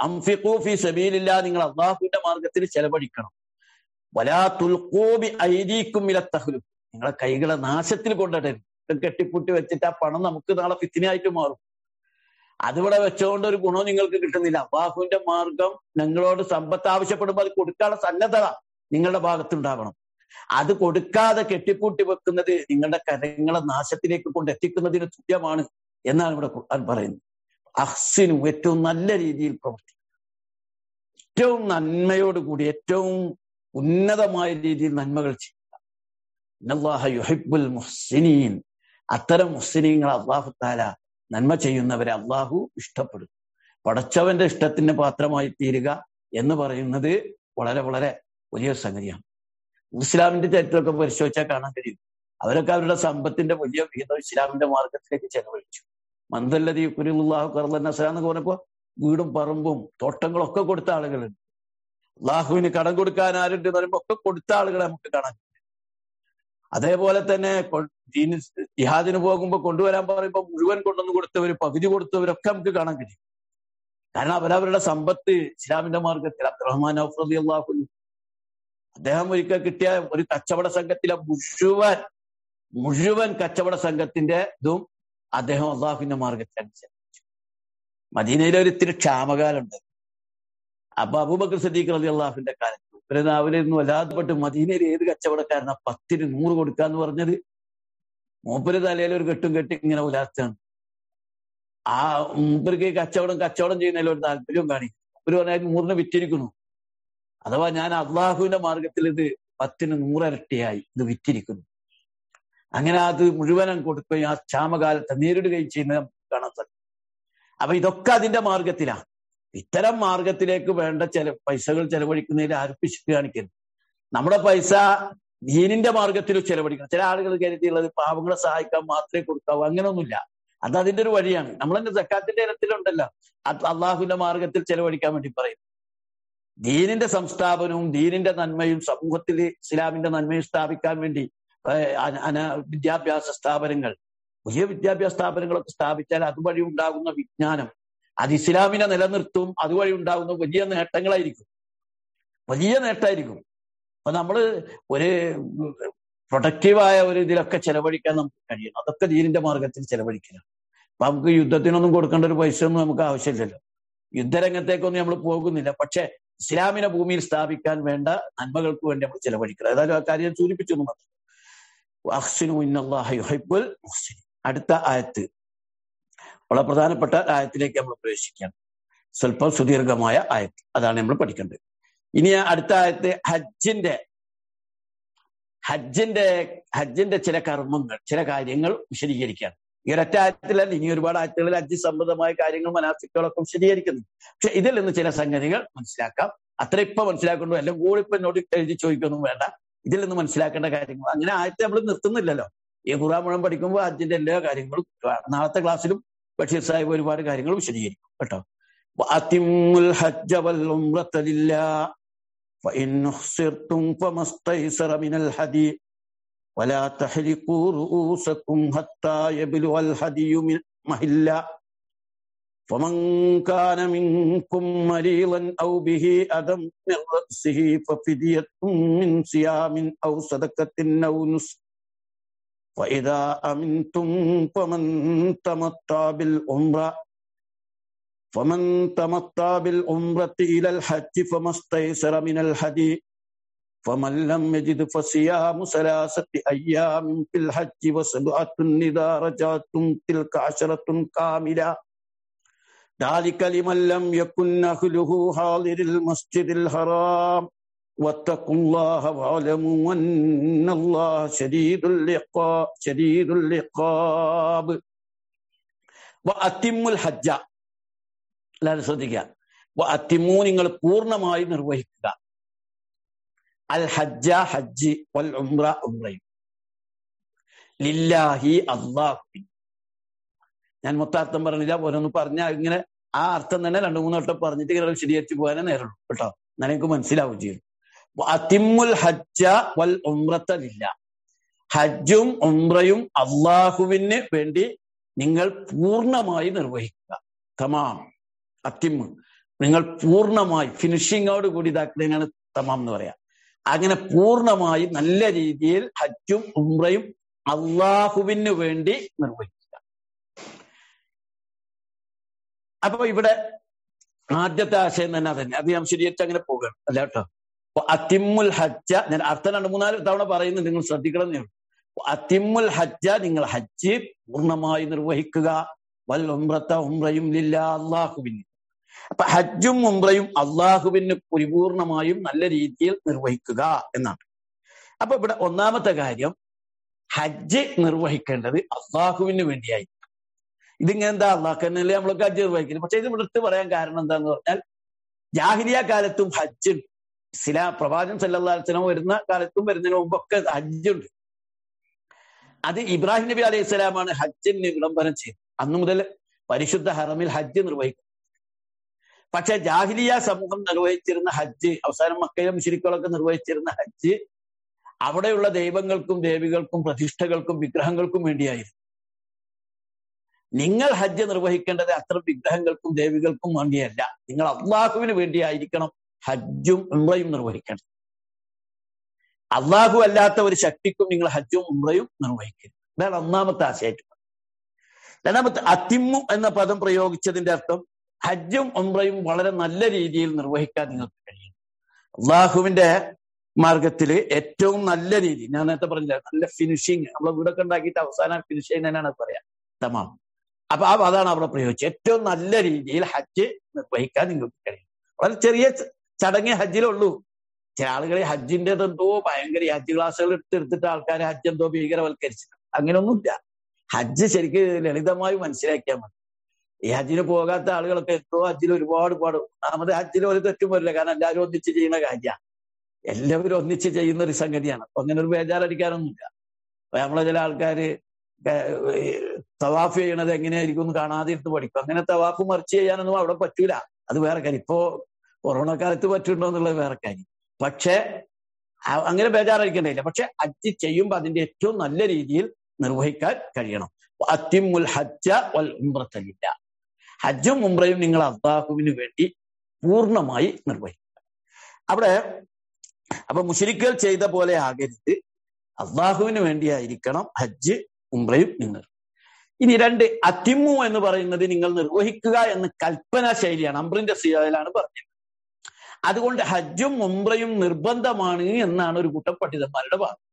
ഫി സബീലില്ല നിങ്ങൾ അള്ളാഹുവിന്റെ മാർഗത്തിൽ ചെലവഴിക്കണം വലാ തുൽക്കോബി ഐദീക്കും ഇലത്തഹലു നിങ്ങളെ കൈകളെ നാശത്തിൽ കൊണ്ടിടരുത് കെട്ടിപ്പൂട്ടി വെച്ചിട്ട് ആ പണം നമുക്ക് നാളെ ഫിത്തിനായിട്ട് മാറും അതിവിടെ വെച്ചുകൊണ്ട് ഒരു ഗുണം നിങ്ങൾക്ക് കിട്ടുന്നില്ല അള്ളാഹുവിന്റെ മാർഗം നിങ്ങളോട് സമ്പത്ത് ആവശ്യപ്പെടുമ്പോൾ അത് കൊടുക്കാനുള്ള സന്നദ്ധത നിങ്ങളുടെ ഭാഗത്തുണ്ടാവണം അത് കൊടുക്കാതെ കെട്ടിപ്പൂട്ടി വെക്കുന്നത് നിങ്ങളുടെ കരങ്ങളെ നാശത്തിലേക്ക് കൊണ്ട് എത്തിക്കുന്നതിന് തുല്യമാണ് എന്നാണ് ഇവിടെ ഖുർആൻ പറയുന്നത് അഹ്സിനു ഏറ്റവും നല്ല രീതിയിൽ പ്രവർത്തിക്കുക ഏറ്റവും നന്മയോടുകൂടി ഏറ്റവും ഉന്നതമായ രീതിയിൽ നന്മകൾ ചെയ്യുക യുഹിബുൽ മുഹ്സിനീൻ അത്തരം മുഹ്സിനീങ്ങൾ അള്ളാഹു താല നന്മ ചെയ്യുന്നവരെ അള്ളാഹു ഇഷ്ടപ്പെടും പടച്ചവന്റെ ഇഷ്ടത്തിന് പാത്രമായി തീരുക എന്ന് പറയുന്നത് വളരെ വളരെ വലിയ സംഗതിയാണ് ഇസ്ലാമിന്റെ ചരിത്രമൊക്കെ പരിശോധിച്ചാൽ കാണാൻ കഴിയും അവരൊക്കെ അവരുടെ സമ്പത്തിന്റെ വലിയ വിഹിതം ഇസ്ലാമിന്റെ മാർഗത്തിലേക്ക് ചെലവഴിച്ചു മന്ദല്ലതി കുരുല്ലാഹു കർലൻ നസരാന്ന് പറഞ്ഞപ്പോ വീടും പറമ്പും തോട്ടങ്ങളും ഒക്കെ കൊടുത്ത ആളുകളുണ്ട് അള്ളാഹുവിന് കടം കൊടുക്കാൻ ആരുണ്ട് എന്ന് പറയുമ്പോ ഒക്കെ കൊടുത്ത ആളുകളെ നമുക്ക് കാണാൻ അതേപോലെ തന്നെ കൊ- ദീന് ജിഹാദിന് പോകുമ്പോൾ കൊണ്ടുവരാൻ പറയുമ്പോൾ മുഴുവൻ കൊണ്ടുവന്ന് കൊടുത്തവർ പകുതി കൊടുത്തവരൊക്കെ നമുക്ക് കാണാൻ കഴിയും കാരണം അവരവരുടെ സമ്പത്ത് ഇസ്ലാമിന്റെ മാർഗത്തിൽ അബ്ദുറഹ്മാൻ ഔഫ് റളിയല്ലാഹു അൻഹു അദ്ദേഹം ഒരിക്കൽ കിട്ടിയ ഒരു കച്ചവട സംഘത്തിലെ മുഴുവൻ മുഴുവൻ കച്ചവട സംഘത്തിന്റെ ഇതും അദ്ദേഹം അള്ളാഹുവിന്റെ മാർഗത്തിൽ അനുസരിച്ചു മദീനയിലെ ഒരു ഇത്തിരി ക്ഷാമകാലുണ്ട് അപ്പൊ അബൂബക്കർ സദീഖ് റലി അള്ളാഹുവിന്റെ കാലത്ത് ഇവര് അവരൊന്നും വല്ലാതെപ്പെട്ട് മദീനയിൽ ഏത് കച്ചവടക്കാരനാ പത്തിന് നൂറ് കൊടുക്കാന്ന് പറഞ്ഞത് മൂപ്പര് തലയിൽ ഒരു കെട്ടും കെട്ടി ഇങ്ങനെ ഉലാത്താണ് ആ മൂപ്പർക്ക് ഈ കച്ചവടം കച്ചവടം ചെയ്യുന്നതിൽ ഒരു താല്പര്യവും കാണിക്കും മൂപ്പര് പറഞ്ഞാൽ നൂറിന് വിറ്റിരിക്കുന്നു അഥവാ ഞാൻ അള്ളാഹുവിന്റെ മാർഗത്തിൽ ഇത് പത്തിന് നൂറരട്ടിയായി ഇത് വിറ്റിരിക്കുന്നു അങ്ങനെ അത് മുഴുവനും കൊടുക്കുകയും ആ ക്ഷാമകാലത്തെ നേരിടുകയും ചെയ്യുന്നത് നമുക്ക് കാണാൻ സാധിക്കും അപ്പൊ ഇതൊക്കെ അതിന്റെ മാർഗത്തിലാണ് ഇത്തരം മാർഗത്തിലേക്ക് വേണ്ട ചില പൈസകൾ ചെലവഴിക്കുന്നതിൽ ആരും പിശുക്ക് കാണിക്കരുത് നമ്മുടെ പൈസ ദീനിന്റെ മാർഗത്തിൽ ചെലവഴിക്കണം ചില ആളുകൾ കരുതിയുള്ളത് പാവങ്ങളെ സഹായിക്കാൻ മാത്രമേ കൊടുക്കാവൂ അങ്ങനെയൊന്നുമില്ല അത് അതിന്റെ ഒരു വഴിയാണ് നമ്മളെന്നെ സക്കാത്തിന്റെ ഇനത്തിലുണ്ടല്ലോ അത് അള്ളാഹുവിന്റെ മാർഗത്തിൽ ചെലവഴിക്കാൻ വേണ്ടി പറയും ദീനിന്റെ സംസ്ഥാപനവും ദീനിന്റെ നന്മയും സമൂഹത്തിൽ ഇസ്ലാമിന്റെ നന്മയും സ്ഥാപിക്കാൻ വേണ്ടി ഏഹ് അന- അന വിദ്യാഭ്യാസ സ്ഥാപനങ്ങൾ വലിയ വിദ്യാഭ്യാസ സ്ഥാപനങ്ങളൊക്കെ സ്ഥാപിച്ചാൽ അതുവഴി ഉണ്ടാകുന്ന വിജ്ഞാനം അത് ഇസ്ലാമിനെ നിലനിർത്തും അതുവഴി ഉണ്ടാകുന്ന വലിയ നേട്ടങ്ങളായിരിക്കും വലിയ നേട്ടമായിരിക്കും അപ്പൊ നമ്മള് ഒരു പ്രൊഡക്റ്റീവായ ഒരു ഇതിലൊക്കെ ചെലവഴിക്കാൻ നമുക്ക് കഴിയണം അതൊക്കെ ദീനിന്റെ മാർഗത്തിൽ ചെലവഴിക്കണം അപ്പൊ നമുക്ക് യുദ്ധത്തിനൊന്നും കൊടുക്കേണ്ട ഒരു പൈസ ഒന്നും നമുക്ക് ആവശ്യമില്ലല്ലോ യുദ്ധരംഗത്തേക്കൊന്നും നമ്മൾ പോകുന്നില്ല പക്ഷെ ഇസ്ലാമിനെ ഭൂമിയിൽ സ്ഥാപിക്കാൻ വേണ്ട നന്മകൾക്ക് വേണ്ടി നമ്മൾ ചെലവഴിക്കണം ഏതായാലും ആ കാര്യം ഞാൻ സൂചിപ്പിച്ചു എന്ന് മാത്രം അഹ്സിനു ഇന്നല്ലാഹ യുഹിബ്ബുൽ മുഹ്സിനീൻ. അടുത്ത ആയത്ത് വളരെ പ്രധാനപ്പെട്ട ആയത്തിലേക്ക് നമ്മൾ പ്രവേശിക്കുകയാണ് സ്വല്പം സുദീർഘമായ ആയത്ത് അതാണ് നമ്മൾ പഠിക്കേണ്ടത് ഇനി അടുത്ത ആയത്ത് ഹജ്ജിന്റെ ഹജ്ജിന്റെ ഹജ്ജിന്റെ ചില കർമ്മങ്ങൾ ചില കാര്യങ്ങൾ വിശദീകരിക്കുകയാണ് ഈ ഒരൊറ്റ ആയത്തിലല്ല ഇനി ഒരുപാട് ആയത്തുകളിൽ ഹജ്ജ് സംബന്ധമായ കാര്യങ്ങൾ മനാസിക്കുകളൊക്കെ വിശദീകരിക്കുന്നു പക്ഷെ ഇതിൽ നിന്ന് ചില സംഗതികൾ മനസ്സിലാക്കാം അത്ര ഇപ്പൊ മനസ്സിലാക്കൊണ്ടു എല്ലാം കൂടി ഇപ്പൊ എന്നോട് എഴുതി ചോദിക്കൊന്നും വേണ്ട ഇതിൽ നിന്ന് മനസ്സിലാക്കേണ്ട കാര്യങ്ങൾ അങ്ങനെ ആയത്തെ നമ്മൾ നിർത്തുന്നില്ലല്ലോ ഈ ഖുറാൻ മുഴുവൻ പഠിക്കുമ്പോൾ ഹജ്ജിന്റെ എല്ലാ കാര്യങ്ങളും നാളത്തെ ക്ലാസ്സിലും ബഷീർ സാഹിബ് ഒരുപാട് കാര്യങ്ങൾ വിശദീകരിക്കും കേട്ടോ വഅത്തിമ്മുൽ ഹജ്ജ വൽ ഉംറത ലില്ലാഹ് فإن أحصرتم فما استيسر من الهدي ولا تحلقوا رؤوسكم حتى يبلغ الهدي من محله فمن كان منكم مريضا أو به أذى من رأسه ففدية من صيام أو صدقة أو نسك فإذا أمنتم فمن تمتع بالعمرة فمن تمتع بالعمرة إلى الحج فما استيسر من الهدي فمن لم يجد فصيام ثلاثة أيام في الحج وسبعة إذا رجعتم تلك عشرة كاملة ذلك لمن لم يكن أهله حاضر المسجد الحرام واتقوا الله واعلموا أن الله شديد العقاب شديد العقاب وأتموا الحج എല്ലാവരും ശ്രദ്ധിക്കുക അത്തിമൂ നിങ്ങൾ പൂർണ്ണമായി നിർവഹിക്കുക അൽ ഹജ്ജ ഹജ്ജ് വൽ ഉംറ ഉംറയും ലില്ലാഹി അള്ളാഹു ഞാൻ മൊത്താർത്ഥം പറഞ്ഞില്ല ഓരോന്ന് പറഞ്ഞ ഇങ്ങനെ ആ അർത്ഥം തന്നെ രണ്ടു മൂന്ന് വട്ടം പറഞ്ഞിട്ട് ഇങ്ങനെ ശരിയാക്കി പോകാനേ നേരുള്ളൂ കേട്ടോ എന്നാലും എനിക്ക് മനസ്സിലാവും ചെയ്യും അത്തിമുൽ ഹജ്ജ വൽ ഉംറത്ത ലില്ല ഹജ്ജും ഉംറയും അള്ളാഹുവിന് വേണ്ടി നിങ്ങൾ പൂർണ്ണമായി നിർവഹിക്കുക തമാം അത്തിമ് നിങ്ങൾ പൂർണ്ണമായി ഫിനിഷിങ്ങോട് കൂടി ഇതാക്കുന്നതിനാണ് തമാം എന്ന് പറയാം അങ്ങനെ പൂർണ്ണമായി നല്ല രീതിയിൽ ഹജ്ജും ഉംറയും അള്ളാഹുവിന് വേണ്ടി നിർവഹിക്കുക അപ്പൊ ഇവിടെ ആദ്യത്തെ ആശയം തന്നെ അതന്നെ അത് ഞാൻ ശരിയായിട്ട് അങ്ങനെ പോകുകയാണ് അല്ല കേട്ടോ അപ്പൊ അത്തിമുൽ ഹജ്ജ ഞാൻ അർത്ഥം രണ്ട് മൂന്നാല് തവണ പറയുന്നത് നിങ്ങൾ ശ്രദ്ധിക്കണം എന്നേ ഉള്ളൂ അത്തിമുൽ ഹജ്ജ നിങ്ങൾ ഹജ്ജ് പൂർണ്ണമായി നിർവഹിക്കുക വൽ ഉംറത്ത ഉംറയും ലില്ല അള്ളാഹുവിന് അപ്പൊ ഹജ്ജും ഉംറയും അള്ളാഹുവിന് പരിപൂർണമായും നല്ല രീതിയിൽ നിർവഹിക്കുക എന്നാണ് അപ്പൊ ഇവിടെ ഒന്നാമത്തെ കാര്യം ഹജ്ജ് നിർവഹിക്കേണ്ടത് അള്ളാഹുവിന് വേണ്ടിയായി ഇതിങ്ങനെ എന്താ അള്ളാഹ് തന്നെയല്ലേ നമ്മളൊക്കെ ഹജ്ജ് നിർവഹിക്കുന്നത് പക്ഷെ ഇത് എടുത്ത് പറയാൻ കാരണം എന്താന്ന് പറഞ്ഞാൽ ജാഹിരിയ കാലത്തും ഹജ്ജ് സിലാ പ്രവാചകൻ സല്ലാസ്ലം വരുന്ന കാലത്തും വരുന്നതിന് മുമ്പൊക്കെ ഹജ്ജുണ്ട് അത് ഇബ്രാഹിം നബി അലൈഹി സ്വലാമാണ് ഹജ്ജിന് വിളംബരം ചെയ്തത് അന്നു മുതൽ പരിശുദ്ധ ഹറമിൽ ഹജ്ജ് നിർവഹിക്കും പക്ഷെ ജാഹിലിയ സമൂഹം നിർവഹിച്ചിരുന്ന ഹജ്ജ് അവസാനം മക്കയിലെ മുഷിരിക്കുകളൊക്കെ നിർവഹിച്ചിരുന്ന ഹജ്ജ് അവിടെയുള്ള ദൈവങ്ങൾക്കും ദേവികൾക്കും പ്രതിഷ്ഠകൾക്കും വിഗ്രഹങ്ങൾക്കും വേണ്ടിയായിരുന്നു നിങ്ങൾ ഹജ്ജ് നിർവഹിക്കേണ്ടത് അത്ര വിഗ്രഹങ്ങൾക്കും ദേവികൾക്കും വേണ്ടിയല്ല നിങ്ങൾ അള്ളാഹുവിന് വേണ്ടിയായിരിക്കണം ഹജ്ജും ഉംറയും നിർവഹിക്കണം അള്ളാഹു അല്ലാത്ത ഒരു ശക്തിക്കും നിങ്ങൾ ഹജ്ജും ഉംറയും നിർവഹിക്കരുത് ഇതാണ് ഒന്നാമത്തെ ആശയം രണ്ടാമത്തെ അത്തിമ്മു എന്ന പദം പ്രയോഗിച്ചതിന്റെ അർത്ഥം ഹജ്ജും ഉംറയും വളരെ നല്ല രീതിയിൽ നിർവഹിക്കാൻ നിങ്ങൾക്ക് കഴിയും അള്ളാഹുവിന്റെ മാർഗത്തില് ഏറ്റവും നല്ല രീതി ഞാൻ നേരത്തെ പറഞ്ഞില്ല നല്ല ഫിനിഷിങ് നമ്മളെ വീടൊക്കെ ഉണ്ടാക്കിയിട്ട് അവസാനം ഫിനിഷ് ചെയ്യുന്നതിനാണ് പറയാ തമാം അപ്പൊ ആ അതാണ് അവിടെ പ്രയോഗിച്ചത് ഏറ്റവും നല്ല രീതിയിൽ ഹജ്ജ് നിർവഹിക്കാൻ നിങ്ങൾക്ക് കഴിയും വളരെ ചെറിയ ചടങ്ങ് ഹജ്ജിലുള്ളൂ ചില ആളുകൾ ഹജ്ജിന്റെ എന്തോ ഭയങ്കര ഹജ്ജ് ക്ലാസ്സുകൾ എടുത്തെടുത്തിട്ട് ആൾക്കാർ ഹജ്ജ് എന്തോ ഭീകരവൽക്കരിച്ചു അങ്ങനെയൊന്നുമില്ല ഹജ്ജ് ശരിക്ക് ലളിതമായി മനസ്സിലാക്കിയാൽ മതി ഈ ഹജ്ജിന് പോകാത്ത ആളുകളൊക്കെ എന്തോ ഹജ്ജിൽ ഒരുപാട് പാട് ഒന്നാമത് ഹജ്ജിൽ ഒരു തെറ്റും വരില്ല കാരണം എല്ലാവരും ഒന്നിച്ച് ചെയ്യുന്ന കാര്യമാണ് എല്ലാവരും ഒന്നിച്ച് ചെയ്യുന്ന ഒരു സംഗതിയാണ് അപ്പൊ അങ്ങനെ ഒരു ബേജാറടിക്കാനൊന്നുമില്ല അപ്പൊ നമ്മളെ ചില ആൾക്കാര് തവാഫ് ചെയ്യണത് എങ്ങനെയായിരിക്കും എന്ന് കാണാതെ ഇരുന്ന് പഠിക്കും അങ്ങനെ തവാഫ് മറിച്ച് ചെയ്യാനൊന്നും അവിടെ പറ്റൂല അത് വേറെ കാര്യം ഇപ്പോ കൊറോണ കാലത്ത് പറ്റുണ്ടോ എന്നുള്ളത് വേറെ കാര്യം പക്ഷെ അങ്ങനെ ബേജാറടിക്കേണ്ടതില്ല പക്ഷെ ഹജ്ജ് ചെയ്യുമ്പോൾ അതിന്റെ ഏറ്റവും നല്ല രീതിയിൽ നിർവഹിക്കാൻ കഴിയണം അത്തിമുൽ ഹജ്ജ വൽ ഉംറത്തലില്ല ഹജ്ജും ഉംറയും നിങ്ങൾ അള്ളാഹുവിന് വേണ്ടി പൂർണ്ണമായി നിർവഹിക്കുക അവിടെ അപ്പൊ മുഷരിക്കൽ ചെയ്ത പോലെ ആകരുത് അള്ളാഹുവിന് വേണ്ടിയായിരിക്കണം ഹജ്ജ് ഉംറയും നിങ്ങൾ ഇനി രണ്ട് അത്തിമു എന്ന് പറയുന്നത് നിങ്ങൾ നിർവഹിക്കുക എന്ന് കൽപ്പന ശൈലിയാണ് അമ്രിന്റെ സിയാലാണ് പറഞ്ഞത് അതുകൊണ്ട് ഹജ്ജും ഉംറയും നിർബന്ധമാണ് എന്നാണ് ഒരു കൂട്ടം പണ്ഡിതന്മാരുടെ വാദം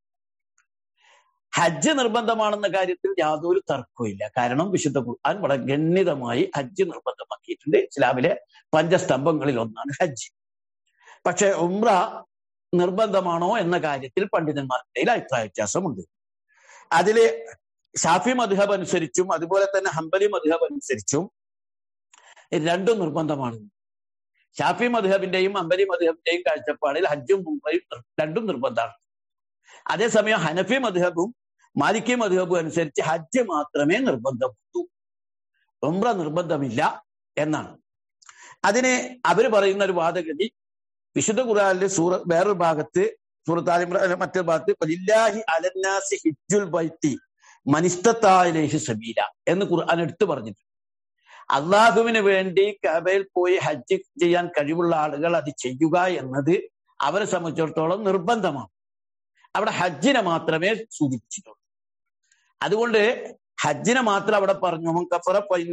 ഹജ്ജ് നിർബന്ധമാണെന്ന കാര്യത്തിൽ യാതൊരു തർക്കവും കാരണം വിശുദ്ധ ഖുർആൻ വളരെ ഗണ്യതമായി ഹജ്ജ് നിർബന്ധമാക്കിയിട്ടുണ്ട് ഇസ്ലാമിലെ പഞ്ചസ്തംഭങ്ങളിൽ ഒന്നാണ് ഹജ്ജ് പക്ഷെ ഉംറ നിർബന്ധമാണോ എന്ന കാര്യത്തിൽ പണ്ഡിതന്മാരുടെ അഭിപ്രായ വ്യത്യാസമുണ്ട് അതില് ഷാഫി മധുഹബ് അനുസരിച്ചും അതുപോലെ തന്നെ ഹംബലി മധുഹബ് അനുസരിച്ചും രണ്ടും നിർബന്ധമാണ് ഷാഫി മധുഹബിന്റെയും അംബലി മധുഹബിന്റെയും കാഴ്ചപ്പാടിൽ ഹജ്ജും ഉംറയും രണ്ടും നിർബന്ധമാണ് അതേസമയം ഹനഫി മധുഹബും മാലിക്കി മധുഹബും അനുസരിച്ച് ഹജ്ജ് മാത്രമേ നിർബന്ധമുള്ളൂ ഉംറ നിർബന്ധമില്ല എന്നാണ് അതിന് അവര് പറയുന്ന ഒരു വാദഗതി വിശുദ്ധ ഖുറാനിലെ സൂറ വേറൊരു ഭാഗത്ത് സൂറത്ത് ആലിമ്ര മറ്റൊരു ഭാഗത്ത് വലില്ലാഹി അലന്നാസി ഹിജുൽ ബൈത്തി മനിസ്തത്തായിലേഹി സബീല എന്ന് ഖുർആൻ എടുത്തു പറഞ്ഞിട്ടുണ്ട് അള്ളാഹുവിന് വേണ്ടി കബയിൽ പോയി ഹജ്ജ് ചെയ്യാൻ കഴിവുള്ള ആളുകൾ അത് ചെയ്യുക എന്നത് അവരെ സംബന്ധിച്ചിടത്തോളം നിർബന്ധമാണ് അവിടെ ഹജ്ജിനെ മാത്രമേ സൂചിപ്പിച്ചിട്ടുള്ളൂ അതുകൊണ്ട് ഹജ്ജിനെ മാത്രം അവിടെ പറഞ്ഞു കഫറ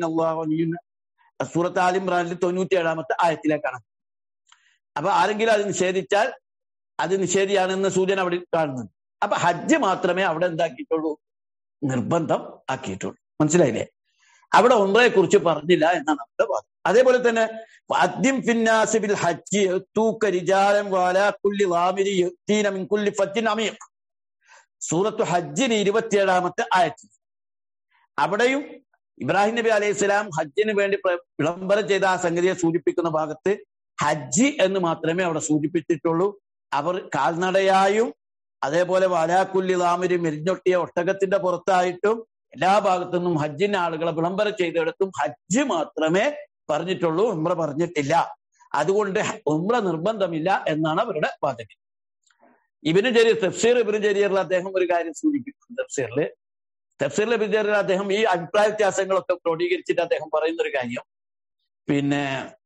സൂറത്ത് ആലിമ്രാനിൽ തൊണ്ണൂറ്റി ഏഴാമത്തെ ആയത്തിലേക്കാണ് അപ്പൊ ആരെങ്കിലും അത് നിഷേധിച്ചാൽ അത് നിഷേധിയാണെന്ന സൂചന അവിടെ കാണുന്നുണ്ട് അപ്പൊ ഹജ്ജ് മാത്രമേ അവിടെ എന്താക്കിയിട്ടുള്ളൂ നിർബന്ധം ആക്കിയിട്ടുള്ളൂ മനസ്സിലായില്ലേ അവിടെ ഒമ്പയെ കുറിച്ച് പറഞ്ഞില്ല എന്നാണ് നമ്മുടെ വാദം അതേപോലെ തന്നെ അദ്യം ഫിന്നാസിബിൽ ഹജ്ജ് തൂക്കരിജാലം വാലാക്കുല്ലി വാമിരി മിൻകുല്ലി ഫത്തിൻ അമീഖ് സൂറത്ത് ഹജ്ജിന് ഇരുപത്തിയേഴാമത്തെ ആയത്തിൽ അവിടെയും ഇബ്രാഹിം നബി അലൈഹി സ്വലാം ഹജ്ജിന് വേണ്ടി വിളംബരം ചെയ്ത ആ സംഗതിയെ സൂചിപ്പിക്കുന്ന ഭാഗത്ത് ഹജ്ജ് എന്ന് മാത്രമേ അവിടെ സൂചിപ്പിച്ചിട്ടുള്ളൂ അവർ കാൽനടയായും അതേപോലെ വാലാക്കുല്ലി താമരി മെരിഞ്ഞൊട്ടിയ ഒട്ടകത്തിന്റെ പുറത്തായിട്ടും എല്ലാ ഭാഗത്തു നിന്നും ഹജ്ജിന് ആളുകളെ വിളംബരം ചെയ്തെടുത്തും ഹജ്ജ് മാത്രമേ പറഞ്ഞിട്ടുള്ളൂ ഉമ്ര പറഞ്ഞിട്ടില്ല അതുകൊണ്ട് ഉമ്ര നിർബന്ധമില്ല എന്നാണ് അവരുടെ വാദന ഇബിന് ജരീർ തഫ്സീർ ഇബിന് ജരീറിൽ അദ്ദേഹം ഒരു കാര്യം സൂചിപ്പിക്കുന്നു തഫ്സീറിൽ തഫ്സീറിൽ ഇബിന് ജരീർ അദ്ദേഹം ഈ അഭിപ്രായ വ്യത്യാസങ്ങളൊക്കെ ക്രോഡീകരിച്ചിട്ട് അദ്ദേഹം പറയുന്ന ഒരു കാര്യം പിന്നെ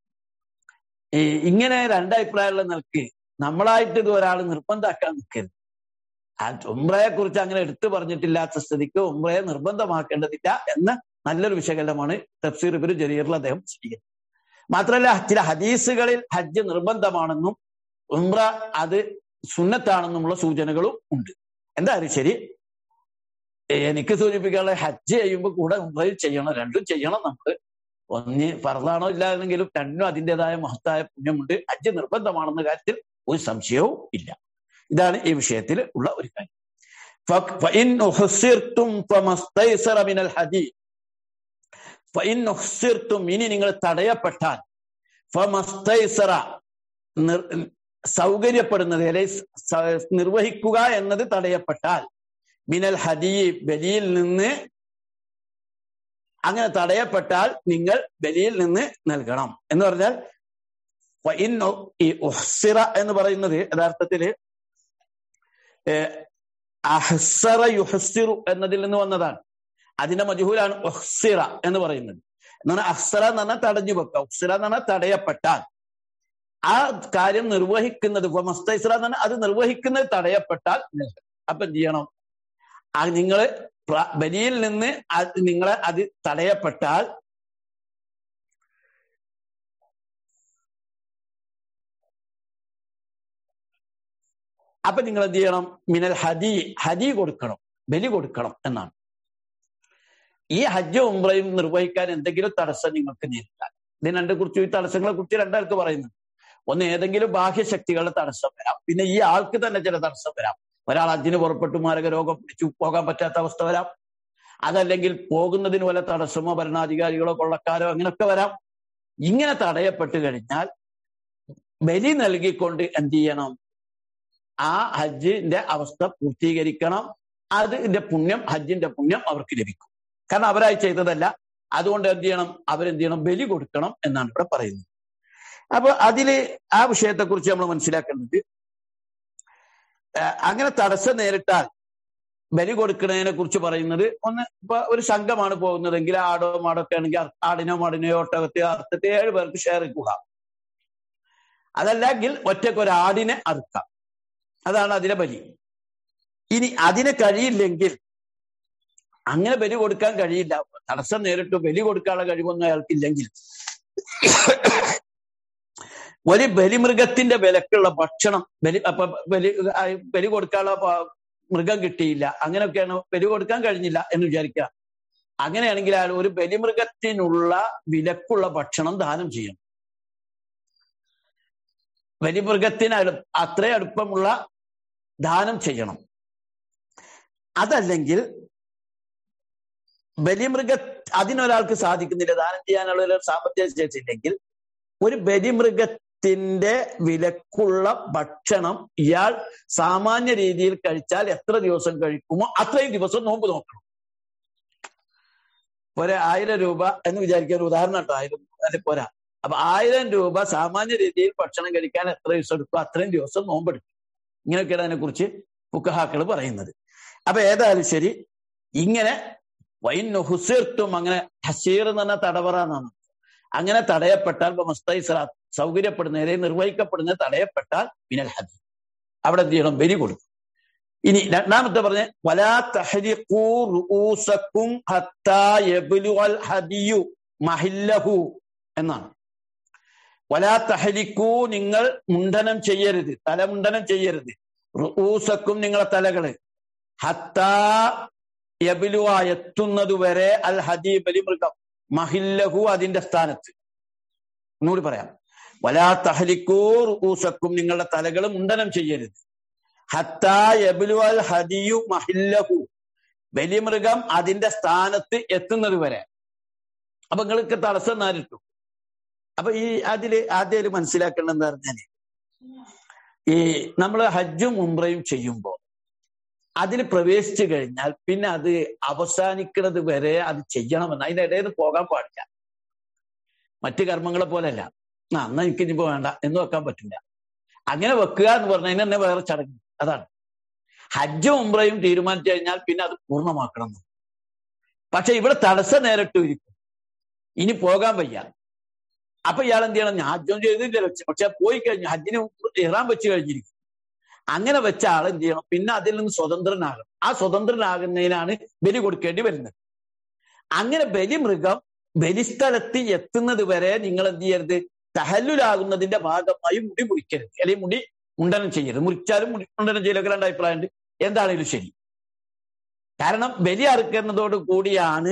ഈ ഇങ്ങനെ രണ്ടഭിപ്രായമുള്ള നിൽക്ക് നമ്മളായിട്ട് ഇത് ഒരാൾ നിർബന്ധമാക്കാൻ നിൽക്കരുത് ആ ഉംറയെ കുറിച്ച് അങ്ങനെ എടുത്തു പറഞ്ഞിട്ടില്ലാത്ത സ്ഥിതിക്ക് ഉംറയെ നിർബന്ധമാക്കേണ്ടതില്ല എന്ന നല്ലൊരു വിശകലനമാണ് തഫ്സീർ ഇബിന് ജരീറിൽ അദ്ദേഹം ചെയ്യുന്നത് മാത്രമല്ല ചില ഹദീസുകളിൽ ഹജ്ജ് നിർബന്ധമാണെന്നും ഉംറ അത് സുന്നത്താണെന്നുമുള്ള സൂചനകളും ഉണ്ട് എന്തായാലും ശരി എനിക്ക് സൂചിപ്പിക്കാനുള്ള ഹജ്ജ് ചെയ്യുമ്പോൾ കൂടെ ഉംറയും ചെയ്യണം രണ്ടും ചെയ്യണം നമ്മൾ ഒന്ന് ഫർദാണോ ഇല്ലാതെങ്കിലും രണ്ടും അതിൻ്റെതായ മഹത്തായ പുണ്യമുണ്ട് ഹജ്ജ് നിർബന്ധമാണെന്ന കാര്യത്തിൽ ഒരു സംശയവും ഇല്ല ഇതാണ് ഈ വിഷയത്തിൽ ഉള്ള ഒരു കാര്യം ഇനി നിങ്ങൾ തടയപ്പെട്ടാൽ സൗകര്യപ്പെടുന്നത് നിർവഹിക്കുക എന്നത് തടയപ്പെട്ടാൽ മിനൽ ഹദി ബലിയിൽ നിന്ന് അങ്ങനെ തടയപ്പെട്ടാൽ നിങ്ങൾ ബലിയിൽ നിന്ന് നൽകണം എന്ന് പറഞ്ഞാൽ ഈ ഉഹ്സിറ എന്ന് പറയുന്നത് യഥാർത്ഥത്തില് അഹ്സറ യുഹസിറു എന്നതിൽ നിന്ന് വന്നതാണ് അതിന്റെ മജുഹൂലാണ് ഒഹ്സിറ എന്ന് പറയുന്നത് എന്നാൽ അഹ്സറ എന്ന് പറഞ്ഞാൽ തടഞ്ഞു വെക്കുക ഉഹ്സിറ എന്ന് പറഞ്ഞാൽ തടയപ്പെട്ടാൽ ആ കാര്യം നിർവഹിക്കുന്നത് മസ്തൈസ്ര എന്ന് പറഞ്ഞാൽ അത് നിർവഹിക്കുന്നത് തടയപ്പെട്ടാൽ അപ്പൊ എന്ത് ചെയ്യണം ആ നിങ്ങൾ ബലിയിൽ നിന്ന് നിങ്ങളെ അത് തടയപ്പെട്ടാൽ അപ്പൊ നിങ്ങൾ എന്ത് ചെയ്യണം മിനൽ ഹദി ഹദി കൊടുക്കണം ബലി കൊടുക്കണം എന്നാണ് ഈ ഹജ്ജ് ഉംറയും നിർവഹിക്കാൻ എന്തെങ്കിലും തടസ്സം നിങ്ങൾക്ക് നേരിട്ടാൽ ഇതിന് രണ്ടേ കുറിച്ച് ഈ തടസ്സങ്ങളെ കുറിച്ച് രണ്ടാൾക്ക് പറയുന്നു ഒന്ന് ഏതെങ്കിലും ബാഹ്യശക്തികളുടെ തടസ്സം വരാം പിന്നെ ഈ ആൾക്ക് തന്നെ ചില തടസ്സം വരാം ഒരാൾ ഹജ്ജിന് പുറപ്പെട്ടു മാരക രോഗം പിടിച്ചു പോകാൻ പറ്റാത്ത അവസ്ഥ വരാം അതല്ലെങ്കിൽ പോകുന്നതിന് വല്ല തടസ്സമോ ഭരണാധികാരികളോ കൊള്ളക്കാരോ അങ്ങനെയൊക്കെ വരാം ഇങ്ങനെ തടയപ്പെട്ട് കഴിഞ്ഞാൽ ബലി നൽകിക്കൊണ്ട് എന്ത് ചെയ്യണം ആ ഹജ്ജിന്റെ അവസ്ഥ പൂർത്തീകരിക്കണം അതിന്റെ പുണ്യം ഹജ്ജിന്റെ പുണ്യം അവർക്ക് ലഭിക്കും കാരണം അവരായി ചെയ്തതല്ല അതുകൊണ്ട് എന്ത് ചെയ്യണം അവരെന്ത് ചെയ്യണം ബലി കൊടുക്കണം എന്നാണ് ഇവിടെ പറയുന്നത് അപ്പൊ അതില് ആ വിഷയത്തെ കുറിച്ച് നമ്മൾ മനസ്സിലാക്കേണ്ടത് അങ്ങനെ തടസ്സം നേരിട്ടാൽ ബലി കൊടുക്കുന്നതിനെ കുറിച്ച് പറയുന്നത് ഒന്ന് ഇപ്പൊ ഒരു സംഘമാണ് പോകുന്നതെങ്കിൽ ആടോ മാടോ ഒക്കെ ആണെങ്കിൽ ആടിനോ മാടിനെയോ ഒട്ടകത്തെയോ അർത്ഥത്തെ ഏഴ് പേർക്ക് ഷെയർ കൂടാം അതല്ലെങ്കിൽ ഒറ്റയ്ക്ക് ഒരു ആടിനെ അറുക്കാം അതാണ് അതിനെ ബലി ഇനി അതിന് കഴിയില്ലെങ്കിൽ അങ്ങനെ ബലി കൊടുക്കാൻ കഴിയില്ല തടസ്സം നേരിട്ട് ബലി കൊടുക്കാനുള്ള കഴിവൊന്നും അയാൾക്കില്ലെങ്കിൽ ഒരു ബലിമൃഗത്തിന്റെ വിലക്കുള്ള ഭക്ഷണം ബലി അപ്പൊ ബലി ബലി കൊടുക്കാനുള്ള മൃഗം കിട്ടിയില്ല അങ്ങനെയൊക്കെയാണ് ബലി കൊടുക്കാൻ കഴിഞ്ഞില്ല എന്ന് വിചാരിക്കുക അങ്ങനെയാണെങ്കിൽ അയാൾ ഒരു ബലിമൃഗത്തിനുള്ള വിലക്കുള്ള ഭക്ഷണം ദാനം ചെയ്യണം ബലിമൃഗത്തിന് അത്ര അടുപ്പമുള്ള ദാനം ചെയ്യണം അതല്ലെങ്കിൽ ബലിമൃഗ അതിനൊരാൾക്ക് സാധിക്കുന്നില്ല ദാനം ചെയ്യാനുള്ള ഒരു സാമ്പത്തിക ശേഷിയില്ലെങ്കിൽ ഒരു ബലിമൃഗത്തിന്റെ വിലക്കുള്ള ഭക്ഷണം ഇയാൾ സാമാന്യ രീതിയിൽ കഴിച്ചാൽ എത്ര ദിവസം കഴിക്കുമോ അത്രയും ദിവസം നോമ്പ് നോക്കണം ഒരു ആയിരം രൂപ എന്ന് വിചാരിക്കുക ഒരു ഉദാഹരണം കേട്ടോ ആയിരം അല്ലെ പോരാ അപ്പൊ ആയിരം രൂപ സാമാന്യ രീതിയിൽ ഭക്ഷണം കഴിക്കാൻ എത്ര ദിവസം എടുക്കും അത്രയും ദിവസം നോമ്പെടുക്കും ഇങ്ങനെയൊക്കെയാണ് അതിനെ കുറിച്ച് പുക്കഹാക്കൾ പറയുന്നത് അപ്പൊ ഏതായാലും ശരി ഇങ്ങനെ വൈൻ ഹുസീർത്തും അങ്ങനെ ഹസീർ എന്ന് പറഞ്ഞ തടവറ എന്നാണ് അങ്ങനെ തടയപ്പെട്ടാൽ മസ്തൈസ്ര സൗകര്യപ്പെടുന്നതിനെ നിർവഹിക്കപ്പെടുന്നത് തടയപ്പെട്ടാൽ മിനൽ ഹദി അവിടെ എന്ത് ചെയ്യണം ബലി കൊടുക്കും ഇനി രണ്ടാമത്തെ പറഞ്ഞ വലാ തഹരിഖൂസക്കും ഹദിയു മഹില്ലഹു എന്നാണ് വലാ തഹരിക്കൂ നിങ്ങൾ മുണ്ടനം ചെയ്യരുത് തലമുണ്ടനം ചെയ്യരുത് റുഊസക്കും നിങ്ങളെ തലകള് ഹത്താ യബിലുവ എത്തുന്നത് വരെ അൽ ഹദി ബലിമൃഗം മഹില്ലഹു അതിന്റെ സ്ഥാനത്ത് ഒന്നുകൂടി പറയാം വലാ തഹലിക്കൂ റുഊസക്കും നിങ്ങളുടെ തലകൾ മുണ്ടനം ചെയ്യരുത് ഹത്താ യബിലു അൽ ഹദിയു മഹില്ലഹു ബലിമൃഗം അതിന്റെ സ്ഥാനത്ത് എത്തുന്നത് വരെ അപ്പൊ നിങ്ങൾക്ക് തടസ്സം നേരിട്ടു അപ്പൊ ഈ അതില് ആദ്യം മനസ്സിലാക്കേണ്ടത് എന്താ പറഞ്ഞാല് ഈ നമ്മൾ ഹജ്ജും ഉംറയും ചെയ്യുമ്പോൾ അതിൽ പ്രവേശിച്ചു കഴിഞ്ഞാൽ പിന്നെ അത് അവസാനിക്കുന്നത് വരെ അത് ചെയ്യണമെന്ന് അതിന്റെ ഇടയിൽ പോകാൻ പാടില്ല മറ്റു കർമ്മങ്ങളെ പോലെയല്ല ആ എന്നാ എനിക്ക് ഇനിയിപ്പോ വേണ്ട എന്ന് വെക്കാൻ പറ്റില്ല അങ്ങനെ വെക്കുക എന്ന് പറഞ്ഞാൽ തന്നെ വേറെ ചടങ്ങ് അതാണ് ഹജ്ജും ഉംറയും തീരുമാനിച്ചു കഴിഞ്ഞാൽ പിന്നെ അത് പൂർണ്ണമാക്കണം പക്ഷെ ഇവിടെ തടസ്സം നേരിട്ടു ഇരിക്കും ഇനി പോകാൻ വയ്യ അപ്പൊ ഇയാൾ എന്ത് ചെയ്യണം ഞാൻ ഹജ്ജും ചെയ്തില്ല വെച്ച് പക്ഷെ പോയി കഴിഞ്ഞു ഹജ്ജിന് ഇറാൻ വെച്ച് കഴിഞ്ഞിരിക്കും അങ്ങനെ വെച്ച ആൾ എന്ത് ചെയ്യണം പിന്നെ അതിൽ നിന്ന് സ്വതന്ത്രനാകണം ആ സ്വതന്ത്രനാകുന്നതിനാണ് ബലി കൊടുക്കേണ്ടി വരുന്നത് അങ്ങനെ ബലിമൃഗം ബലിസ്ഥലത്ത് എത്തുന്നത് വരെ നിങ്ങൾ എന്ത് ചെയ്യരുത് തഹല്ലുലാകുന്നതിന്റെ ഭാഗമായി മുടി മുറിക്കരുത് അല്ലെങ്കിൽ മുടി മുണ്ടനം ചെയ്യരുത് മുറിച്ചാലും മുടി മുണ്ടനം ചെയ്യലൊക്കെ രണ്ട് അഭിപ്രായമുണ്ട് എന്താണെങ്കിലും ശരി കാരണം ബലി അറുക്കുന്നതോട് കൂടിയാണ്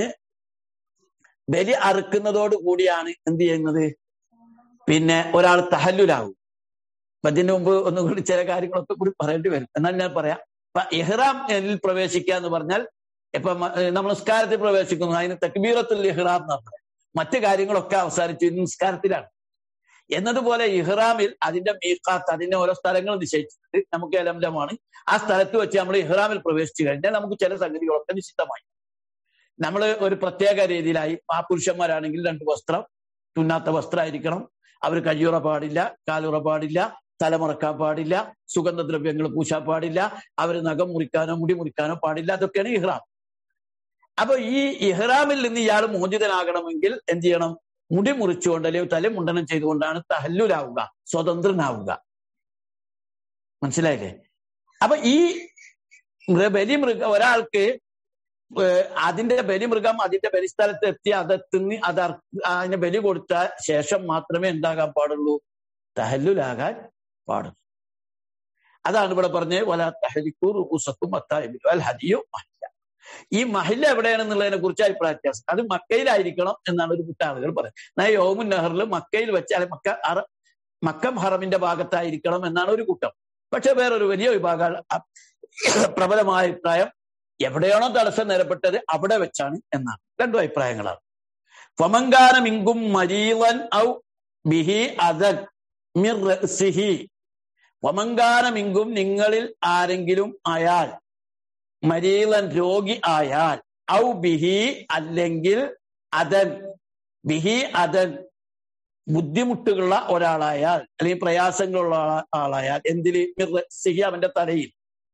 ബലി അറുക്കുന്നതോട് കൂടിയാണ് എന്ത് ചെയ്യുന്നത് പിന്നെ ഒരാൾ തഹല്ലുലാകും അപ്പൊ അതിന് മുമ്പ് ഒന്നും കൂടി ചില കാര്യങ്ങളൊക്കെ കൂടി പറയേണ്ടി വരും എന്നാൽ ഞാൻ പറയാം ഇപ്പൊ ഇഹ്റാം പ്രവേശിക്കുക എന്ന് പറഞ്ഞാൽ ഇപ്പൊ നമ്മൾ നിസ്കാരത്തിൽ പ്രവേശിക്കുന്നു അതിന് തക്ബീറത്തുൽ ഇഹ്റാം എന്ന് പറഞ്ഞത് മറ്റു കാര്യങ്ങളൊക്കെ അവസാനിച്ചു നിസ്കാരത്തിലാണ് എന്നതുപോലെ ഇഹ്റാമിൽ അതിന്റെ മീക്കാത്ത് അതിന്റെ ഓരോ സ്ഥലങ്ങൾ നിശ്ചയിച്ചിട്ടുണ്ട് നമുക്ക് എലംലമാണ് ആ സ്ഥലത്ത് വെച്ച് നമ്മൾ ഇഹ്റാമിൽ പ്രവേശിച്ചു കഴിഞ്ഞാൽ നമുക്ക് ചില സംഗതികളൊക്കെ നിശ്ചിതമായി നമ്മൾ ഒരു പ്രത്യേക രീതിയിലായി ആ പുരുഷന്മാരാണെങ്കിൽ രണ്ട് വസ്ത്രം തുന്നാത്ത വസ്ത്രമായിരിക്കണം അവർ കയ്യുറ പാടില്ല കാലുറ പാടില്ല തലമുറക്കാൻ പാടില്ല സുഗന്ധദ്രവ്യങ്ങൾ പൂശാൻ പാടില്ല അവര് നഖം മുറിക്കാനോ മുടി മുറിക്കാനോ പാടില്ല അതൊക്കെയാണ് ഇഹ്റാം അപ്പൊ ഈ ഇഹ്റാമിൽ നിന്ന് ഇയാൾ മോചിതനാകണമെങ്കിൽ എന്ത് ചെയ്യണം മുടി മുറിച്ചുകൊണ്ട് അല്ലെങ്കിൽ തല മുണ്ടനം ചെയ്തുകൊണ്ടാണ് തഹല്ലുലാവുക സ്വതന്ത്രനാവുക മനസ്സിലായില്ലേ അപ്പൊ ഈ ബലിമൃഗ ഒരാൾക്ക് അതിന്റെ ബലിമൃഗം അതിന്റെ ബലിസ്ഥലത്ത് എത്തി അതെത്തുന്നി അത് അതിന് ബലി കൊടുത്ത ശേഷം മാത്രമേ എന്താകാൻ പാടുള്ളൂ തഹല്ലുലാകാൻ പാടുള്ളൂ അതാണ് ഇവിടെ പറഞ്ഞത് വല തഹലിക്കൂർ ഉസക്കും അൽ ഹദിയോ മഹില്ല ഈ മഹില്ല എവിടെയാണെന്നുള്ളതിനെ കുറിച്ച് അഭിപ്രായ വ്യത്യാസം അത് മക്കയിലായിരിക്കണം എന്നാണ് ഒരു കൂട്ടം ആളുകൾ പറയുന്നത് യോമുൻ നെഹറിൽ മക്കയിൽ വെച്ചാൽ മക്ക അറ മക്കം ഹറമിന്റെ ഭാഗത്തായിരിക്കണം എന്നാണ് ഒരു കൂട്ടം പക്ഷെ വേറൊരു വലിയ വിഭാഗം പ്രബലമായ അഭിപ്രായം എവിടെയാണോ തടസ്സം നേരപ്പെട്ടത് അവിടെ വെച്ചാണ് എന്നാണ് രണ്ടു അഭിപ്രായങ്ങളാണ് ഫമങ്കാനം ഇങ്കും മരീവൻ ഔ ബിഹി അതൻ മിർസിഹി ഫമങ്കാനം ഇങ്കും നിങ്ങളിൽ ആരെങ്കിലും ആയാൽ മരീവൻ രോഗി ആയാൽ ഔ ബിഹി അല്ലെങ്കിൽ അതൻ ബിഹി അതൻ ബുദ്ധിമുട്ടുള്ള ഒരാളായാൽ അല്ലെങ്കിൽ പ്രയാസങ്ങളുള്ള ആളായാൽ എന്തില് മിർസിഹി അവന്റെ തലയിൽ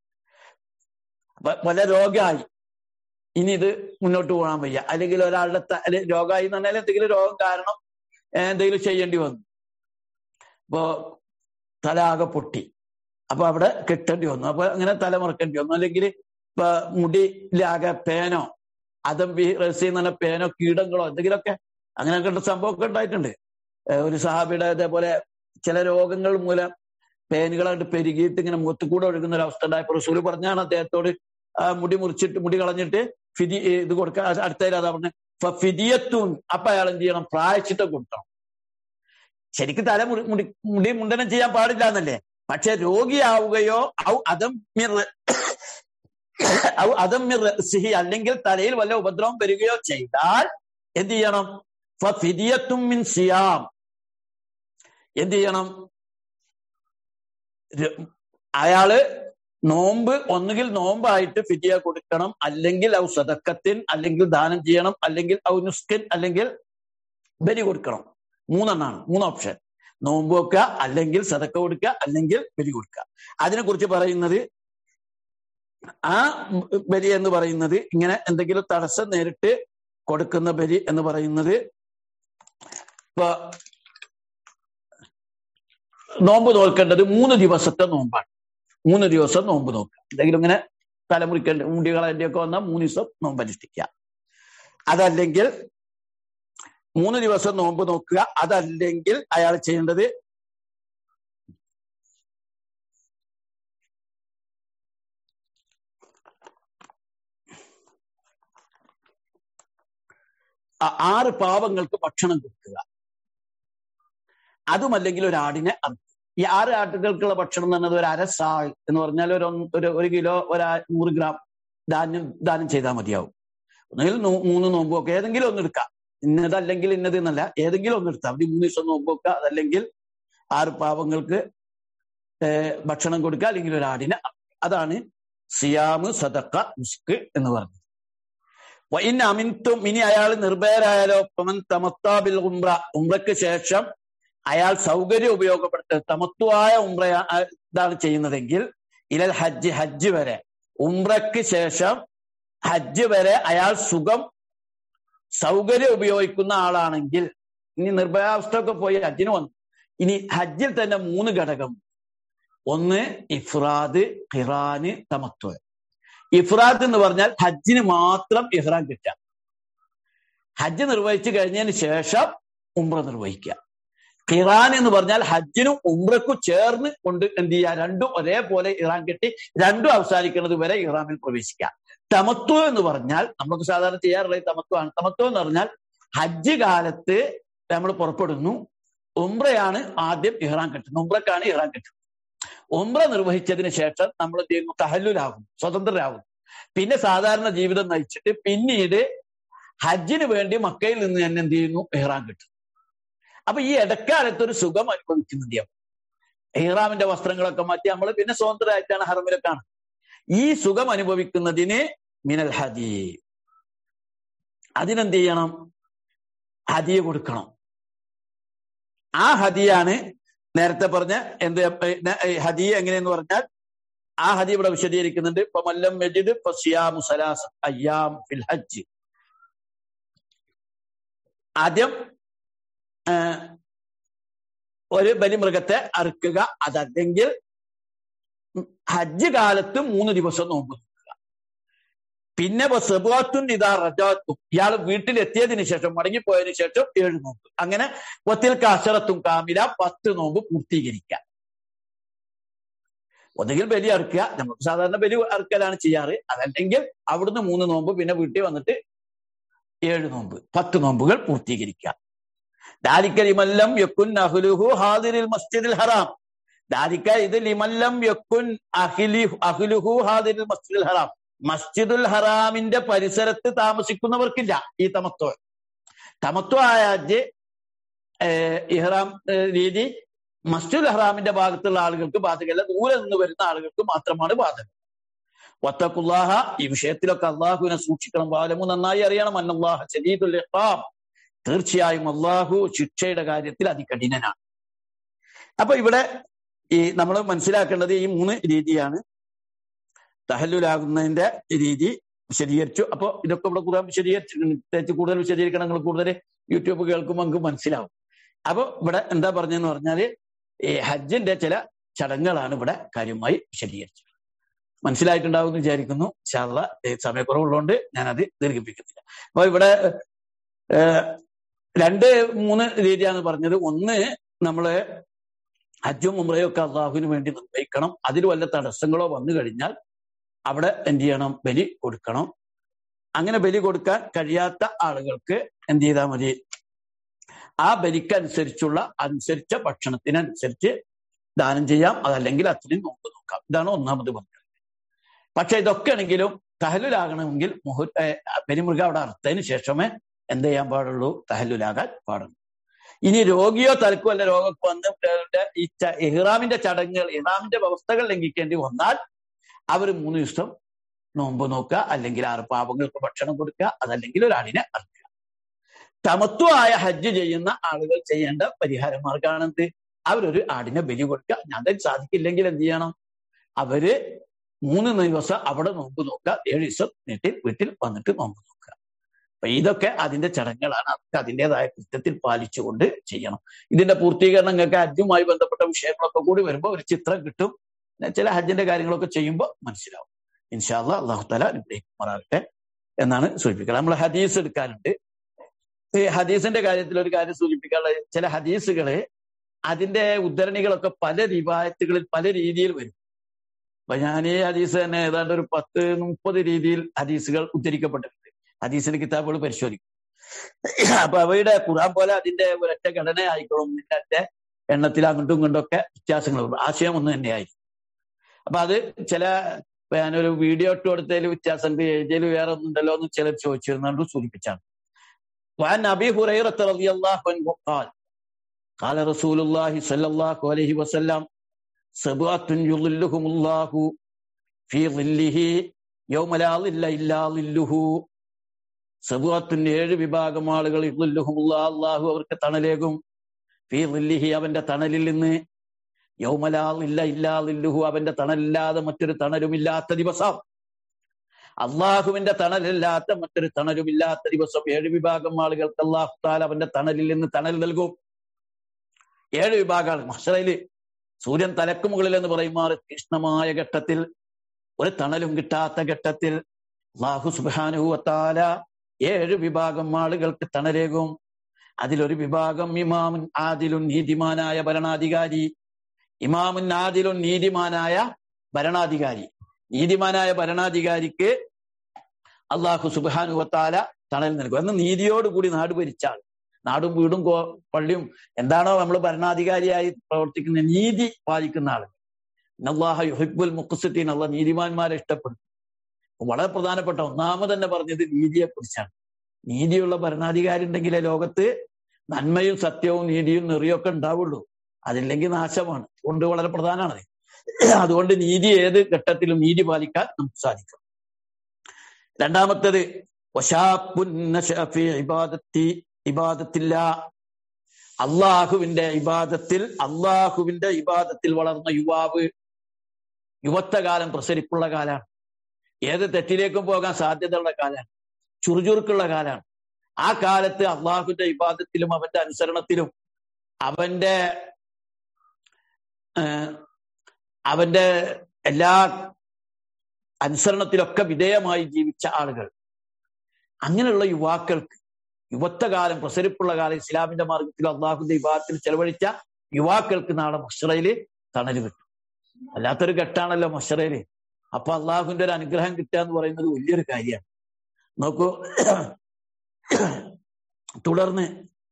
പല രോഗമായി ഇനി ഇത് മുന്നോട്ട് പോകാൻ വയ്യ അല്ലെങ്കിൽ ഒരാളുടെ തല രോഗമായി എന്ന് പറഞ്ഞാൽ എന്തെങ്കിലും രോഗം കാരണം എന്തെങ്കിലും ചെയ്യേണ്ടി വന്നു ഇപ്പോ തല ആകെ പൊട്ടി അപ്പൊ അവിടെ കെട്ടേണ്ടി വന്നു അപ്പൊ അങ്ങനെ തല മുറക്കേണ്ടി വന്നു അല്ലെങ്കിൽ ഇപ്പൊ മുടിയിലാകെ പേനോ അതം റസി എന്ന് പറഞ്ഞ പേനോ കീടങ്ങളോ എന്തെങ്കിലുമൊക്കെ അങ്ങനെയൊക്കെ സംഭവമൊക്കെ ഉണ്ടായിട്ടുണ്ട് ഒരു സഹാബിയുടെ ഇതേപോലെ ചില രോഗങ്ങൾ മൂലം പേനുകളായിട്ട് പെരുകിയിട്ട് ഇങ്ങനെ മുഖത്ത് കൂടെ ഒഴുകുന്ന ഒരു അവസ്ഥ ഉണ്ടായപ്പോൾ റസൂല് പറഞ്ഞാണ് അദ്ദേഹത്തോട് ആ മുടി മുറിച്ചിട്ട് മുടി കളഞ്ഞിട്ട് ഫിദി ഇത് കൊടുക്കാൻ അടുത്തതിൽ അതാ പറഞ്ഞ ഫിദിയത്തും അപ്പൊ അയാൾ എന്ത് ചെയ്യണം പ്രായച്ചിത്തം കൊടുക്കണം ശരിക്കും തല മുടി മുടി മുടി മുണ്ടനം ചെയ്യാൻ പാടില്ല എന്നല്ലേ പക്ഷെ രോഗിയാവുകയോ ഔ അതം ഔ അതം സിഹി അല്ലെങ്കിൽ തലയിൽ വല്ല ഉപദ്രവം വരികയോ ചെയ്താൽ എന്ത് ചെയ്യണം ഫിദിയത്തും മിൻ സിയാം എന്ത് ചെയ്യണം അയാള് നോമ്പ് ഒന്നുകിൽ നോമ്പായിട്ട് ഫിദിയ കൊടുക്കണം അല്ലെങ്കിൽ ഔ സദക്കത്തിൻ അല്ലെങ്കിൽ ദാനം ചെയ്യണം അല്ലെങ്കിൽ ഔ നുസ്കിൻ അല്ലെങ്കിൽ ബലി കൊടുക്കണം മൂന്നെണ്ണാണ് മൂന്ന് ഓപ്ഷൻ നോമ്പ് വെക്കുക അല്ലെങ്കിൽ സദക്ക കൊടുക്കുക അല്ലെങ്കിൽ ബലി കൊടുക്കുക അതിനെക്കുറിച്ച് പറയുന്നത് ആ ബലി എന്ന് പറയുന്നത് ഇങ്ങനെ എന്തെങ്കിലും തടസ്സം നേരിട്ട് കൊടുക്കുന്ന ബലി എന്ന് പറയുന്നത് ഇപ്പൊ നോമ്പ് നോക്കേണ്ടത് മൂന്ന് ദിവസത്തെ നോമ്പാണ് മൂന്ന് ദിവസം നോമ്പ് നോക്കുക എന്തെങ്കിലും ഇങ്ങനെ തലമുറിക്കേണ്ട മുടികളതിന്റെ ഒക്കെ വന്നാൽ മൂന്ന് ദിവസം നോമ്പ് അനുഷ്ഠിക്കുക അതല്ലെങ്കിൽ മൂന്ന് ദിവസം നോമ്പ് നോക്കുക അതല്ലെങ്കിൽ അയാൾ ചെയ്യേണ്ടത് ആറ് പാവങ്ങൾക്ക് ഭക്ഷണം കൊടുക്കുക അതുമല്ലെങ്കിൽ ഒരു ആടിനെ അറുക്കുക ഈ ആറ് ആട്ടുകൾക്കുള്ള ഭക്ഷണം എന്ന് പറഞ്ഞത് ഒരു അര സാൾ എന്ന് പറഞ്ഞാൽ ഒരു ഒരു ഒരു കിലോ ഒരു നൂറ് ഗ്രാം ധാന്യം ദാനം ചെയ്താൽ മതിയാവും ഒന്നുകിൽ മൂന്ന് നോമ്പ് ഒക്കെ ഏതെങ്കിലും ഒന്ന് എടുക്കാം ഇന്നതല്ലെങ്കിൽ ഇന്നത് എന്നല്ല ഏതെങ്കിലും ഒന്ന് എടുത്താൽ മതി മൂന്ന് ദിവസം നോമ്പ് വെക്കുക അതല്ലെങ്കിൽ ആറ് പാവങ്ങൾക്ക് ഭക്ഷണം കൊടുക്കുക അല്ലെങ്കിൽ ഒരു ആടിനെ അതാണ് സിയാമ് സദക്ക മുസ്ക് എന്ന് പറഞ്ഞത് ഇൻ അമിൻതും ഇനി അയാൾ നിർഭയരായാലോ പമൻ തമത്താബിൽ ഉംറ ഉംറയ്ക്ക് ശേഷം അയാൾ സൗകര്യം ഉപയോഗപ്പെടുത്ത തമത്വമായ ഉംറ ഇതാണ് ചെയ്യുന്നതെങ്കിൽ ഇലൽ ഹജ്ജ് ഹജ്ജ് വരെ ഉംറയ്ക്ക് ശേഷം ഹജ്ജ് വരെ അയാൾ സുഖം സൗകര്യം ഉപയോഗിക്കുന്ന ആളാണെങ്കിൽ ഇനി നിർഭയാവസ്ഥയൊക്കെ പോയി ഹജ്ജിന് വന്നു ഇനി ഹജ്ജിൽ തന്നെ മൂന്ന് ഘടകം ഒന്ന് ഇഫ്രാദ് ഖിറാന് തമത്വ ഇഫ്രാദ് എന്ന് പറഞ്ഞാൽ ഹജ്ജിന് മാത്രം ഇഹ്റാൻ കിട്ടുക ഹജ്ജ് നിർവഹിച്ചു കഴിഞ്ഞതിന് ശേഷം ഉംറ നിർവഹിക്കുക ഖിറാൻ എന്ന് പറഞ്ഞാൽ ഹജ്ജിനും ഉംറക്കും ചേർന്ന് കൊണ്ട് എന്ത് ചെയ്യുക രണ്ടും ഒരേപോലെ ഇറാൻ കെട്ടി രണ്ടും അവസാനിക്കുന്നത് വരെ ഇറാമിൽ പ്രവേശിക്കുക തമത്വം എന്ന് പറഞ്ഞാൽ നമുക്ക് സാധാരണ ചെയ്യാറുള്ള തമത്വമാണ് തമത്വം എന്ന് പറഞ്ഞാൽ ഹജ്ജ് കാലത്ത് നമ്മൾ പുറപ്പെടുന്നു ഉംറയാണ് ആദ്യം ഇഹ്റാൻ കെട്ടുന്നത് ഉംറക്കാണ് ഇഹ്റാൻ കെട്ടുന്നത് ഉംറ നിർവഹിച്ചതിന് ശേഷം നമ്മൾ എന്ത് ചെയ്യുന്നു തഹല്ലുലാകും സ്വതന്ത്രരാകും പിന്നെ സാധാരണ ജീവിതം നയിച്ചിട്ട് പിന്നീട് ഹജ്ജിന് വേണ്ടി മക്കയിൽ നിന്ന് തന്നെ എന്ത് ചെയ്യുന്നു ഇഹ്റാൻ കിട്ടും അപ്പൊ ഈ ഇടക്കാലത്ത് ഒരു സുഖം അനുഭവിക്കുന്നുണ്ട് ഇഹ്റാമിന്റെ വസ്ത്രങ്ങളൊക്കെ മാറ്റി നമ്മൾ പിന്നെ സ്വതന്ത്രരായിട്ടാണ് ഹറമിലെ കാണുന്നത് ഈ സുഖം അനുഭവിക്കുന്നതിന് മിനൽ ഹദി അതിനെന്ത് ചെയ്യണം ഹദിയ കൊടുക്കണം ആ ഹദിയാണ് നേരത്തെ പറഞ്ഞ എന്ത് ഹദി എങ്ങനെയെന്ന് പറഞ്ഞാൽ ആ ഹദി ഇവിടെ വിശദീകരിക്കുന്നുണ്ട് ഇപ്പൊ മല്ലം മജിദ് ഇപ്പൊ സിയാമു സലാസ് അയ്യാം ഫിൽ ഹജ്ജ് ആദ്യം ഒരു ബലിമൃഗത്തെ അറുക്കുക അതല്ലെങ്കിൽ ഹജ്ജ് കാലത്ത് മൂന്ന് ദിവസം നോമ്പ് നോക്കുക പിന്നെ സെബുവാത്തും ഇതാ റജാത്തും ഇയാൾ വീട്ടിലെത്തിയതിനു ശേഷം മടങ്ങിപ്പോയതിനു ശേഷം ഏഴ് നോമ്പ് അങ്ങനെ ഒത്തിൽ കസറത്തും കാമില പത്ത് നോമ്പ് പൂർത്തീകരിക്കുക ഒന്നുകിൽ ബലി അറുക്കുക നമുക്ക് സാധാരണ ബലി അറുക്കലാണ് ചെയ്യാറ് അതല്ലെങ്കിൽ അവിടുന്ന് മൂന്ന് നോമ്പ് പിന്നെ വീട്ടിൽ വന്നിട്ട് ഏഴ് നോമ്പ് പത്ത് നോമ്പുകൾ പൂർത്തീകരിക്കുക ദാലിക്ക ലിമല്ലം യക്കുൻ അഹ്ലുഹു ഹാദിരിൽ മസ്ജിദിൽ ഹറാം ദാലിക്ക ഇത് ലിമല്ലം യക്കുൻ അഹ്ലി അഹ്ലുഹു ഹാദിരിൽ മസ്ജിദിൽ ഹറാം മസ്ജിദുൽ ഹറാമിന്റെ പരിസരത്ത് താമസിക്കുന്നവർക്കില്ല ഈ തമത്വ തമത്വ ആയ ഹജ്ജ് ഇഹ്റാം രീതി മസ്ജിദുൽ ഹറാമിന്റെ ഭാഗത്തുള്ള ആളുകൾക്ക് ബാധകമല്ല ദൂരെ നിന്ന് വരുന്ന ആളുകൾക്ക് മാത്രമാണ് ബാധകം വത്തക്കുല്ലാഹ ഈ വിഷയത്തിലൊക്കെ അള്ളാഹുവിനെ സൂക്ഷിക്കണം ബാലമു നന്നായി അറിയണം അന്നല്ലാഹ ശരീദുൽ ഇഖാം തീർച്ചയായും അള്ളാഹു ശിക്ഷയുടെ കാര്യത്തിൽ അതികഠിനനാണ് അപ്പൊ ഇവിടെ ഈ നമ്മൾ മനസ്സിലാക്കേണ്ടത് ഈ മൂന്ന് രീതിയാണ് തഹല്ലുലാകുന്നതിന്റെ രീതി വിശദീകരിച്ചു അപ്പൊ ഇതൊക്കെ ഇവിടെ കൂടുതൽ വിശദീകരിച്ചു പ്രത്യേകിച്ച് കൂടുതൽ വിശദീകരിക്കണം നിങ്ങൾ കൂടുതൽ യൂട്യൂബ് കേൾക്കുമ്പോൾ നമുക്ക് മനസ്സിലാവും അപ്പൊ ഇവിടെ എന്താ പറഞ്ഞെന്ന് പറഞ്ഞാല് ഈ ഹജ്ജിന്റെ ചില ചടങ്ങുകളാണ് ഇവിടെ കാര്യമായി വിശദീകരിച്ചത് മനസ്സിലായിട്ടുണ്ടാവും എന്ന് വിചാരിക്കുന്നു ശാല സമയക്കുറവുള്ളതുകൊണ്ട് ഞാനത് ദീർഘിപ്പിക്കുന്നില്ല അപ്പൊ ഇവിടെ രണ്ട് മൂന്ന് രീതിയാണ് പറഞ്ഞത് ഒന്ന് നമ്മള് ഹജ്ജും ഉമ്രയും ഒക്കെ അള്ളാഹുവിന് വേണ്ടി നിർവഹിക്കണം അതിൽ വല്ല തടസ്സങ്ങളോ വന്നു കഴിഞ്ഞാൽ അവിടെ എന്ത് ചെയ്യണം ബലി കൊടുക്കണം അങ്ങനെ ബലി കൊടുക്കാൻ കഴിയാത്ത ആളുകൾക്ക് എന്ത് ചെയ്താൽ മതി ആ ബലിക്കനുസരിച്ചുള്ള അനുസരിച്ച ഭക്ഷണത്തിനനുസരിച്ച് ദാനം ചെയ്യാം അതല്ലെങ്കിൽ അത്രയും നോക്ക് നോക്കാം ഇതാണ് ഒന്നാമത് പറഞ്ഞത് പക്ഷെ ഇതൊക്കെ ആണെങ്കിലും തഹലുലാകണമെങ്കിൽ മുഹു ബലിമൃഗം അവിടെ അറുത്തതിന് ശേഷമേ എന്ത് ചെയ്യാൻ പാടുള്ളൂ തഹല്ലുലാകാൻ പാടുള്ളൂ ഇനി രോഗിയോ തലക്കോ അല്ല രോഗമൊക്കെ വന്ന് ഈ ഇഹ്റാമിന്റെ ചടങ്ങുകൾ ഇഹ്റാമിന്റെ വ്യവസ്ഥകൾ ലംഘിക്കേണ്ടി വന്നാൽ അവർ മൂന്ന് ദിവസം നോമ്പ് നോക്കുക അല്ലെങ്കിൽ ആറ് പാപങ്ങൾക്ക് ഭക്ഷണം കൊടുക്കുക അതല്ലെങ്കിൽ ഒരാളിനെ അർക്കുക തമത്വമായ ഹജ്ജ് ചെയ്യുന്ന ആളുകൾ ചെയ്യേണ്ട പരിഹാര മാർഗമാണെന്ത് അവരൊരു ആടിനെ ബലി കൊടുക്കുക ഞാൻ സാധിക്കില്ലെങ്കിൽ എന്ത് ചെയ്യണം അവര് മൂന്ന് ദിവസം അവിടെ നോമ്പ് നോക്കുക ഏഴ് ദിവസം വീട്ടിൽ വീട്ടിൽ വന്നിട്ട് നോമ്പ് നോക്കുക അപ്പൊ ഇതൊക്കെ അതിന്റെ ചടങ്ങുകളാണ് അതൊക്കെ അതിൻ്റെതായ കൃത്യത്തിൽ പാലിച്ചുകൊണ്ട് ചെയ്യണം ഇതിന്റെ പൂർത്തീകരണം നിങ്ങൾക്ക് ഹജ്ജുമായി ബന്ധപ്പെട്ട വിഷയങ്ങളൊക്കെ കൂടി വരുമ്പോൾ ഒരു ചിത്രം കിട്ടും ചില ഹജ്ജിന്റെ കാര്യങ്ങളൊക്കെ ചെയ്യുമ്പോൾ മനസ്സിലാവും ഇൻഷാല്ല അള്ളാഹു തല അനുഗ്രഹിക്കുമാറാകട്ടെ എന്നാണ് സൂചിപ്പിക്കുക നമ്മൾ ഹദീസ് എടുക്കാനുണ്ട് ഈ ഹദീസിന്റെ കാര്യത്തിൽ ഒരു കാര്യം സൂചിപ്പിക്കാനുള്ള ചില ഹദീസുകള് അതിന്റെ ഉദ്ധരണികളൊക്കെ പല റിവായത്തുകളിൽ പല രീതിയിൽ വരും അപ്പൊ ഞാൻ ഈ ഹദീസ് തന്നെ ഏതാണ്ട് ഒരു പത്ത് മുപ്പത് രീതിയിൽ ഹദീസുകൾ ഉദ്ധരിക്കപ്പെട്ടിട്ടുണ്ട് ഹദീസിന്റെ കിതാബുകൾ പരിശോധിക്കും അപ്പൊ അവയുടെ ഖുറാൻ പോലെ അതിന്റെ ഒരൊറ്റ ഘടന ആയിക്കോളും ഇതിന്റെ എണ്ണത്തിൽ അങ്ങോട്ടും ഇങ്ങോട്ടും ഒക്കെ വ്യത്യാസങ്ങൾ ആശയം ഒന്ന് തന്നെയായിരിക്കും അപ്പൊ അത് ചില ഞാനൊരു വീഡിയോ ഇട്ട് കൊടുത്തതിൽ വ്യത്യാസമുണ്ട് എഴുതിയതിൽ വേറെ ഒന്നുണ്ടല്ലോ എന്ന് ചിലർ ചോദിച്ചിരുന്നുകൊണ്ട് സൂചിപ്പിച്ചാണ് وعن ابي هريره رضي الله عنه قال قال رسول الله صلى الله عليه وسلم سبعة يظلهم الله في ظله يوم لا ظل إلا ظله സബുഅത്തിന് ഏഴ് വിഭാഗം ആളുകൾ ഇല്ലുഹുമുള്ള അള്ളാഹു അവർക്ക് തണലേകും ഫീ ലില്ലിഹി അവന്റെ തണലിൽ നിന്ന് യൗമലാ ഇല്ല ഇല്ലാ ലില്ലുഹു അവന്റെ തണലില്ലാതെ മറ്റൊരു തണലുമില്ലാത്ത ദിവസം അള്ളാഹുവിന്റെ തണലില്ലാത്ത മറ്റൊരു തണലുമില്ലാത്ത ദിവസം ഏഴ് വിഭാഗം ആളുകൾക്ക് അള്ളാഹു താല അവന്റെ തണലിൽ നിന്ന് തണൽ നൽകും ഏഴ് വിഭാഗമാണ് മഷറയില് സൂര്യൻ തലക്ക് മുകളിൽ എന്ന് പറയുമാർ തീഷ്ണമായ ഘട്ടത്തിൽ ഒരു തണലും കിട്ടാത്ത ഘട്ടത്തിൽ അള്ളാഹു സുബാനുഹുവത്താല ഏഴ് വിഭാഗം ആളുകൾക്ക് തണലേകും അതിലൊരു വിഭാഗം ഇമാമുൻ ആദിലുൻ നീതിമാനായ ഭരണാധികാരി ഇമാമുൻ ആദിലുൻ നീതിമാനായ ഭരണാധികാരി നീതിമാനായ ഭരണാധികാരിക്ക് അള്ളാഹു സുബാനുവത്താല തണൽ നൽകും എന്ന് നീതിയോടുകൂടി നാട് ഭരിച്ചാൽ നാടും വീടും പള്ളിയും എന്താണോ നമ്മൾ ഭരണാധികാരിയായി പ്രവർത്തിക്കുന്ന നീതി പാലിക്കുന്ന ആൾ അള്ളാഹ യുഹിബുൽ മുഖസിദ്ദീൻ അള്ള നീതിമാന്മാരെ ഇഷ്ടപ്പെടും വളരെ പ്രധാനപ്പെട്ട ഒന്നാമത് തന്നെ പറഞ്ഞത് നീതിയെ കുറിച്ചാണ് നീതിയുള്ള ഭരണാധികാരി ഉണ്ടെങ്കിലേ ലോകത്ത് നന്മയും സത്യവും നീതിയും നെറിയൊക്കെ ഉണ്ടാവുള്ളൂ അതില്ലെങ്കിൽ നാശമാണ് അതുകൊണ്ട് വളരെ പ്രധാനമാണ് അതുകൊണ്ട് നീതി ഏത് ഘട്ടത്തിലും നീതി പാലിക്കാൻ നമുക്ക് സാധിക്കും രണ്ടാമത്തത് ഇബാദത്തി ഇബാദത്തില്ല അള്ളാഹുവിന്റെ ഇബാദത്തിൽ അള്ളാഹുവിന്റെ ഇബാദത്തിൽ വളർന്ന യുവാവ് യുവത്വകാലം പ്രസരിപ്പുള്ള കാലാണ് ഏത് തെറ്റിലേക്കും പോകാൻ സാധ്യതയുള്ള കാലാണ് ചുറുചുറുക്കുള്ള കാലാണ് ആ കാലത്ത് അള്ളാഹുവിന്റെ ഇബാദത്തിലും അവന്റെ അനുസരണത്തിലും അവന്റെ അവന്റെ എല്ലാ അനുസരണത്തിലൊക്കെ വിധേയമായി ജീവിച്ച ആളുകൾ അങ്ങനെയുള്ള യുവാക്കൾക്ക് യുവത്വകാലം പ്രസരിപ്പുള്ള കാലം ഇസ്ലാമിന്റെ മാർഗത്തിൽ അള്ളാഹുന്റെ വിഭാഗത്തിൽ ചെലവഴിച്ച യുവാക്കൾക്ക് നാളെ മഷറയില് തണല് കിട്ടും അല്ലാത്തൊരു ഘട്ടാണല്ലോ മഷറയില് അപ്പൊ അള്ളാഹുവിന്റെ ഒരു അനുഗ്രഹം കിട്ടുക എന്ന് പറയുന്നത് വലിയൊരു കാര്യമാണ് നോക്കൂ തുടർന്ന്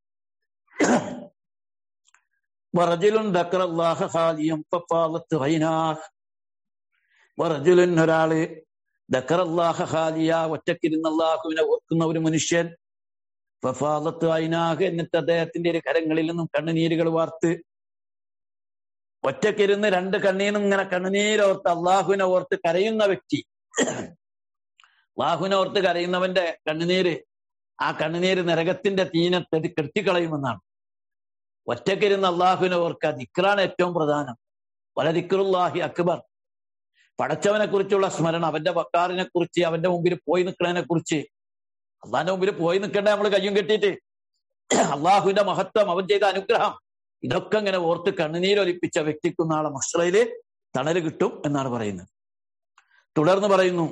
വറജുലുൻ ദക്റല്ലാഹ ഖാലിയം ഫഫാലത്ത് ഐനാഹ് വറജുലുൻ ഒരാള് ദക്റല്ലാഹ ഖാലിയ ഒറ്റക്കിരുന്ന അള്ളാഹുവിനെ ഓർക്കുന്ന ഒരു മനുഷ്യൻ ഫഫാലത്ത് ഐനാഹ് എന്നിട്ട് അദ്ദേഹത്തിന്റെ ഒരു കരങ്ങളിൽ നിന്നും കണ്ണുനീരുകൾ വാർത്ത് ഒറ്റക്കിരുന്ന് രണ്ട് കണ്ണീനും ഇങ്ങനെ കണ്ണുനീരോർത്ത് അള്ളാഹുവിനെ ഓർത്ത് കരയുന്ന വ്യക്തി അള്ളാഹുവിനെ ഓർത്ത് കരയുന്നവന്റെ കണ്ണുനീര് ആ കണ്ണുനീര് നരകത്തിന്റെ തീനത്തെ കെട്ടിക്കളയുമെന്നാണ് ഒറ്റക്കിരുന്ന് അള്ളാഹുവിനെ ഓർക്കുക ദിക്റാണ് ഏറ്റവും പ്രധാനം വല ദിക്റുല്ലാഹി അക്ബർ പടച്ചവനെ കുറിച്ചുള്ള സ്മരണ അവന്റെ വക്കാറിനെ കുറിച്ച് അവന്റെ മുമ്പിൽ പോയി നിൽക്കുന്നതിനെ കുറിച്ച് അള്ളാഹിന്റെ മുമ്പിൽ പോയി നിൽക്കണ്ടേ നമ്മൾ കയ്യും കെട്ടിയിട്ട് അള്ളാഹുവിന്റെ മഹത്വം അവൻ ചെയ്ത അനുഗ്രഹം ഇതൊക്കെ ഇങ്ങനെ ഓർത്ത് കണ്ണുനീരൊലിപ്പിച്ച വ്യക്തിക്കും നാളെ മസ്രയില് തണല് കിട്ടും എന്നാണ് പറയുന്നത് തുടർന്ന് പറയുന്നു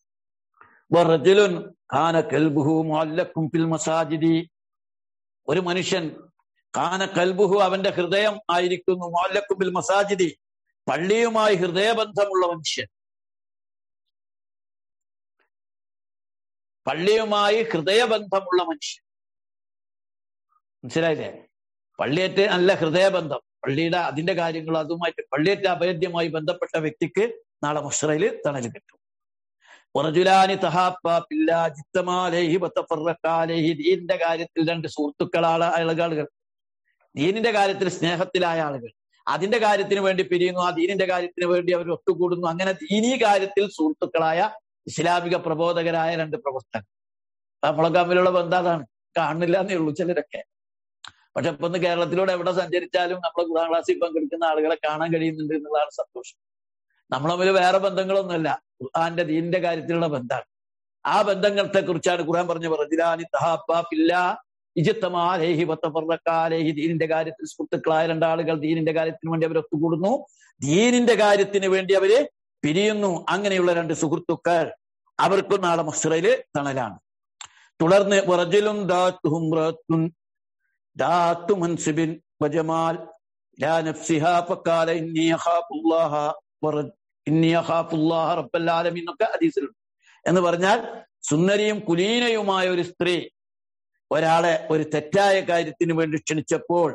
ഒരു മനുഷ്യൻ കാന കൽബുഹു അവന്റെ ഹൃദയം ആയിരിക്കുന്നു മോല്ലക്കുബിൽ മസാജിദി പള്ളിയുമായി ഹൃദയബന്ധമുള്ള മനുഷ്യൻ പള്ളിയുമായി ഹൃദയബന്ധമുള്ള മനുഷ്യൻ മനസ്സിലായില്ലേ പള്ളിയേറ്റ് നല്ല ഹൃദയബന്ധം പള്ളിയുടെ അതിന്റെ കാര്യങ്ങൾ അതുമായിട്ട് പള്ളിയേറ്റ് അഭേദ്യമായി ബന്ധപ്പെട്ട വ്യക്തിക്ക് നാളെ മുഷ്റയില് തണല് കിട്ടും ഉറജുലാനി ദീനിന്റെ കാര്യത്തിൽ രണ്ട് സുഹൃത്തുക്കളാണ് ആളുകൾ ദീനിന്റെ കാര്യത്തിൽ സ്നേഹത്തിലായ ആളുകൾ അതിന്റെ കാര്യത്തിന് വേണ്ടി പിരിയുന്നു ആ ദീനിന്റെ കാര്യത്തിന് വേണ്ടി അവർ ഒത്തുകൂടുന്നു അങ്ങനെ ദീനീ കാര്യത്തിൽ സുഹൃത്തുക്കളായ ഇസ്ലാമിക പ്രബോധകരായ രണ്ട് പ്രവർത്തകർ നമ്മളെ തമ്മിലുള്ള ബന്ധം അതാണ് കാണില്ല എന്നേ ഉള്ളൂ ചിലരൊക്കെ പക്ഷെ ഇപ്പൊ ഒന്ന് കേരളത്തിലൂടെ എവിടെ സഞ്ചരിച്ചാലും നമ്മൾ ഖുർആൻ ക്ലാസ്സിൽ പങ്കെടുക്കുന്ന ആളുകളെ കാണാൻ കഴിയുന്നുണ്ട് എന്നുള്ളതാണ് സന്തോഷം നമ്മൾ തമ്മിൽ വേറെ ബന്ധങ്ങളൊന്നുമല്ല ഖുർആന്റെ ദീനിന്റെ കാര്യത്തിലുള്ള ബന്ധമാണ് ആ ബന്ധങ്ങളെ കുറിച്ചാണ് ഖുർആൻ പറഞ്ഞു റജിലാനി തഹാപ്പില്ല ഇജിത്തമാലേഹി വത്തഫറക്കാലേഹി ദീനിന്റെ കാര്യത്തിൽ സുഹൃത്തുക്കളായ രണ്ടാളുകൾ ദീനിന്റെ കാര്യത്തിന് വേണ്ടി അവർ ഒത്തുകൂടുന്നു ദീനിന്റെ കാര്യത്തിന് വേണ്ടി അവര് പിരിയുന്നു അങ്ങനെയുള്ള രണ്ട് സുഹൃത്തുക്കൾ അവർക്കും നാളെ മസ്റയില് തണലാണ് തുടർന്ന് വറജിലും ദാത്തു മൻസിബിൻ വജമാൽ ലാ നഫ്സിഹാ ഫക്കാല ഇന്നി അഖാഫുല്ലാഹ ഇന്നി അഖാഫുല്ലാഹ റബ്ബൽ ആലമീൻ എന്നൊക്കെ ഹദീസിലുണ്ട് എന്ന് പറഞ്ഞാൽ സുന്ദരിയും കുലീനയുമായ ഒരു സ്ത്രീ ഒരാളെ ഒരു തെറ്റായ കാര്യത്തിന് വേണ്ടി ക്ഷണിച്ചപ്പോൾ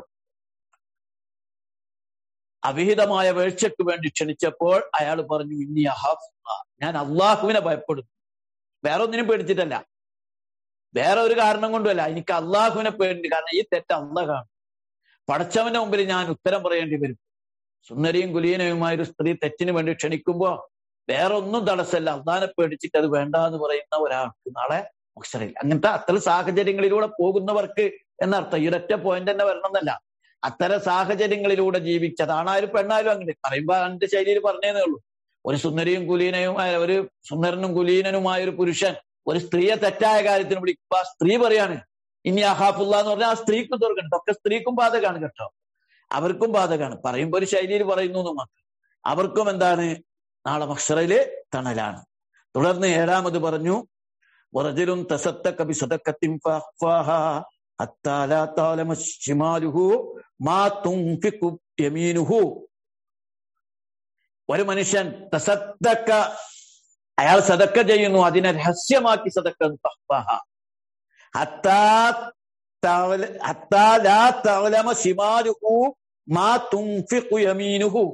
അവിഹിതമായ വീഴ്ചയ്ക്ക് വേണ്ടി ക്ഷണിച്ചപ്പോൾ അയാൾ പറഞ്ഞു ഇന്നി അഹാഫുല്ല ഞാൻ അള്ളാഹുവിനെ ഭയപ്പെടുന്നു വേറെ ഒന്നിനും പേടിച്ചിട്ടല്ല വേറെ ഒരു കാരണം കൊണ്ടുമല്ല എനിക്ക് അള്ളാഹുവിനെ പേടി കാരണം ഈ തെറ്റ് അള്ളാഹാണ് പടച്ചവന്റെ മുമ്പിൽ ഞാൻ ഉത്തരം പറയേണ്ടി വരും സുന്ദരിയും കുലീനയുമായ ഒരു സ്ത്രീ തെറ്റിന് വേണ്ടി ക്ഷണിക്കുമ്പോ വേറെ ഒന്നും തടസ്സമല്ല അള്ളാനെ പേടിച്ചിട്ട് അത് വേണ്ട എന്ന് പറയുന്ന ഒരാൾക്ക് നാളെ മുക്സറിൽ അങ്ങനത്തെ അത്തരം സാഹചര്യങ്ങളിലൂടെ പോകുന്നവർക്ക് എന്നർത്ഥം ഈ ഒരൊറ്റ പോയിന്റ് തന്നെ വരണമെന്നല്ല അത്തരം സാഹചര്യങ്ങളിലൂടെ ജീവിച്ചത് ആണായാലും പെണ്ണായാലും അങ്ങനെ പറയുമ്പോ അതിന്റെ ശൈലിയിൽ പറഞ്ഞതേ ഉള്ളൂ ഒരു സുന്ദരിയും കുലീനയും ഒരു സുന്ദരനും കുലീനനുമായ ഒരു പുരുഷൻ ഒരു സ്ത്രീയെ തെറ്റായ കാര്യത്തിന് വിളിക്കുമ്പോ ആ സ്ത്രീ പറയാണ് ഇനി അഹാഫുല്ല എന്ന് പറഞ്ഞാൽ ആ സ്ത്രീക്കും തുറക്കണം ഒക്കെ സ്ത്രീക്കും ബാധകമാണ് കേട്ടോ അവർക്കും ബാധകമാണ് പറയുമ്പോ ഒരു ശൈലിയിൽ പറയുന്നു എന്ന് മാത്രം അവർക്കും എന്താണ് നാളെ മക്ഷറയില് തണലാണ് തുടർന്ന് ഏഴാമത് പറഞ്ഞു വറജലും തസത്തക ബിസദക്കത്തിൻ ഫഅഖ്ഫാഹാ ഹത്താ ലാ തഅലമ ശിമാലുഹു മാ തുൻഫിഖു യമീനുഹു ഒരു മനുഷ്യൻ തസത്തക്ക അയാൾ സദക്ക ചെയ്യുന്നു അതിനെ രഹസ്യമാക്കി സദക്ക ഫഅഖ്ഫാഹാ ഹത്താ ഹത്താ ലാ തഅലമ ശിമാലുഹു മാ തുൻഫിഖു യമീനുഹു